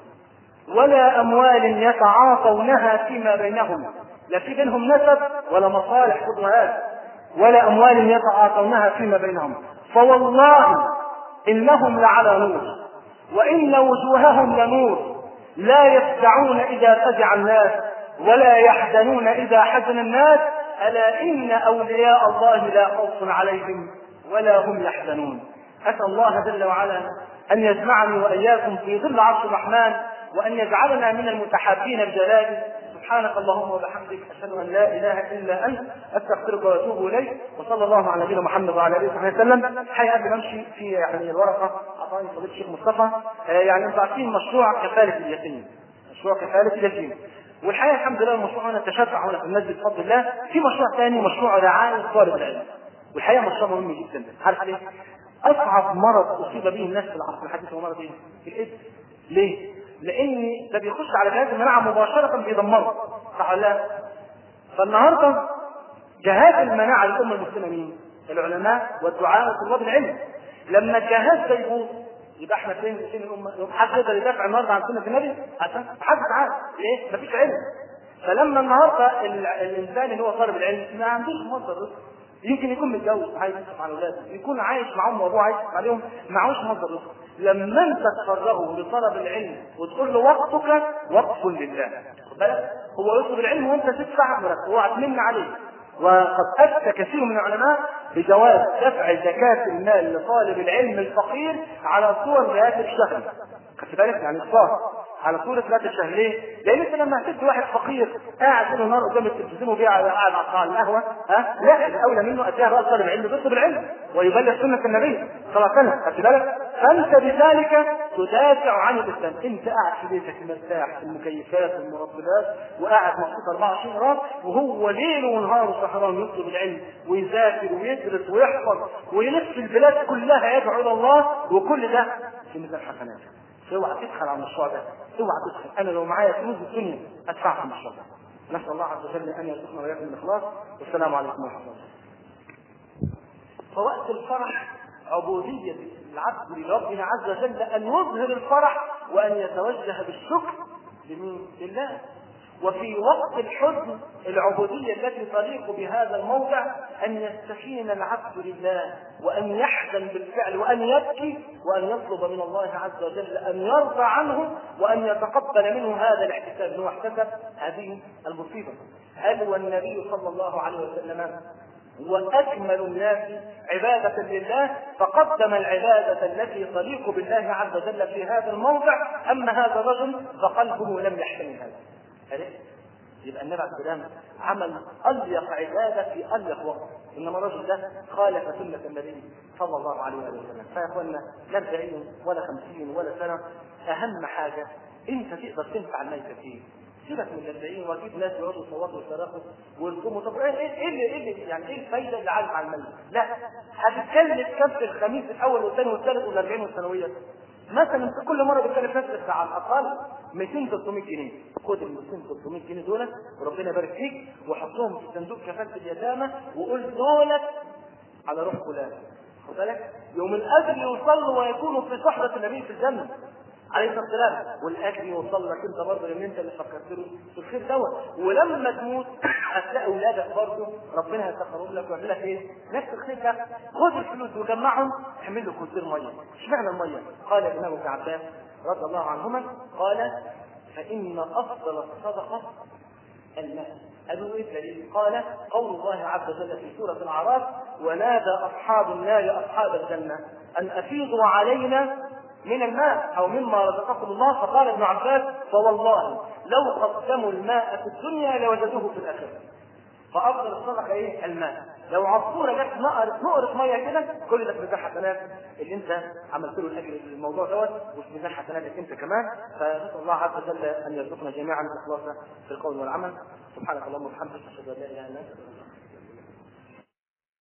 ولا اموال يتعاطونها فيما بينهم لا في بينهم نسب ولا مصالح خذها ولا اموال يتعاطونها فيما بينهم فوالله انهم لعلى نور وان وجوههم لنور لا يفزعون اذا فزع الناس ولا يحزنون اذا حزن الناس الا ان اولياء الله لا خوف عليهم ولا هم يحزنون اسال الله جل وعلا ان يجمعني واياكم في ظل عرش الرحمن وان يجعلنا من المتحابين بجلاله سبحانك اللهم وبحمدك اشهد ان لا اله الا انت استغفرك واتوب اليك وصلى الله على نبينا محمد وعلى اله وصحبه وسلم الحقيقه قبل ما امشي في يعني الورقه اعطاني فضيله الشيخ مصطفى آه يعني انتم عارفين مشروع كفاله اليتيم مشروع كفاله اليتيم والحقيقه الحمد لله المشروع هنا تشفع هنا في المسجد بفضل الله في مشروع ثاني مشروع رعايه طالب العلم والحقيقه مشروع مهم جدا عارف ليه؟ اصعب مرض اصيب به الناس في العصر الحديث هو مرض ايه؟ الايدز ليه؟ لان ده بيخش على جهاز المناعه مباشره بيدمره صح ولا لا؟ فالنهارده جهاز المناعه للامه المسلمه مين؟ العلماء والدعاء وطلاب العلم لما الجهاز ده يبوظ يبقى احنا فين فين الامه؟ حد يقدر يدافع النهارده عن سنه النبي؟ عشان محدش عارف ليه؟ مفيش علم فلما النهارده الانسان اللي هو طالب العلم ما عندوش مصدر رزق يمكن يكون متجوز عايز يصرف على اولاده يكون عايش معاهم وابوه عايش عليهم معهوش مصدر رزق لما انت تفرغه لطلب العلم وتقول له وقتك وقف لله بالك هو يطلب العلم وانت تدفع مرتب هو هتمن عليه وقد افتى كثير من العلماء بجواز دفع زكاة المال لطالب العلم الفقير على صور رئاسة الشهر خدت بالك يعني الصار على صورة ذات الشهر ليه؟ لأن أنت لما هتدي واحد فقير قاعد طول النهار قدام التلفزيون وقاعد قاعد على القهوة ها؟ لا الأولى منه أديها بقى طالب علم بيطلب العلم ويبلغ سنة النبي صلى الله عليه وسلم خدت بالك؟ فأنت بذلك تدافع عن الإسلام، أنت قاعد في بيتك مرتاح في المكيفات والمرطبات وقاعد مبسوط 24 راس وهو ليل ونهار سهران يطلب العلم ويذاكر ويدرس ويحفظ ويلف البلاد كلها يدعو إلى الله وكل ده في ميزان حسناته. اوعى تدخل على المشروع ده اوعى تدخل انا لو معايا فلوس الدنيا ادفعها في المشروع ده نسال الله عز وجل ان يرزقنا واياكم الاخلاص والسلام عليكم ورحمه الله فوقت الفرح عبودية العبد لربنا عز وجل أن يظهر الفرح وأن يتوجه بالشكر لمين؟ لله وفي وقت الحزن العبودية التي تليق بهذا الموضع أن يستكين العبد لله وأن يحزن بالفعل وأن يبكي وأن يطلب من الله عز وجل أن يرضى عنه وأن يتقبل منه هذا الاحتساب أنه احتسب هذه المصيبة هل والنبي صلى الله عليه وسلم واكمل الناس عباده لله فقدم العباده التي تليق بالله عز وجل في هذا الموضع اما هذا الرجل فقلبه لم يحتمل هذا عرفت؟ يبقى النبي عليه السلام عمل اليق عباده في اليق وقت انما الرجل ده خالف سنه النبي صلى الله عليه وسلم فيا اخوانا لا 40 ولا 50 ولا سنه اهم حاجه انت تقدر تنفع الميت فيه سيبك من الأربعين واجيب ناس يقعدوا يصوتوا ويصرخوا ويلقموا طب ايه ايه اللي ايه اللي يعني ايه الفايده اللي عارف على الميت؟ لا هتتكلم كم الخميس الاول والثاني والثالث والاربعين والثانويه مثلا انت كل مره بتكلف نفسك على الاقل 200 300 جنيه خد ال 200 300 جنيه دول وربنا يبارك فيك وحطهم في صندوق كفاله اليتامى وقول دولت على روح فلان خد بالك يوم الاجر يوصل ويكون في صحبه النبي في الجنه عليه الصلاه والسلام والاجر يوصل لك انت برضه لان انت اللي فكرت له في الخير دوت ولما تموت هتلاقي اولادك برضه ربنا هيسخرهم لك ويعمل لك ايه؟ نفس الخير ده خد الفلوس وجمعهم اعمل له كوزير ميه اشمعنى الميه؟ قال الامام ابن عباس رضي الله عنهما قال فان افضل الصدقه الماء قالوا ايه الدليل؟ قال قول الله عز وجل في سوره الاعراف ونادى اصحاب النار اصحاب الجنه ان افيضوا علينا من الماء او مما رزقكم الله فقال ابن عباس فوالله لو قدموا الماء في الدنيا لوجدوه في الاخره فافضل الصدقه ايه؟ الماء لو عصفوره جت نقرت نقرت ميه كده كل ده في ميزان حسنات اللي انت عملت له الاجر الموضوع دوت وفي ميزان حسناتك انت كمان فنسال الله عز وجل ان يرزقنا جميعا الاخلاص في القول والعمل سبحانك اللهم وبحمدك اشهد ان لا اله الا انت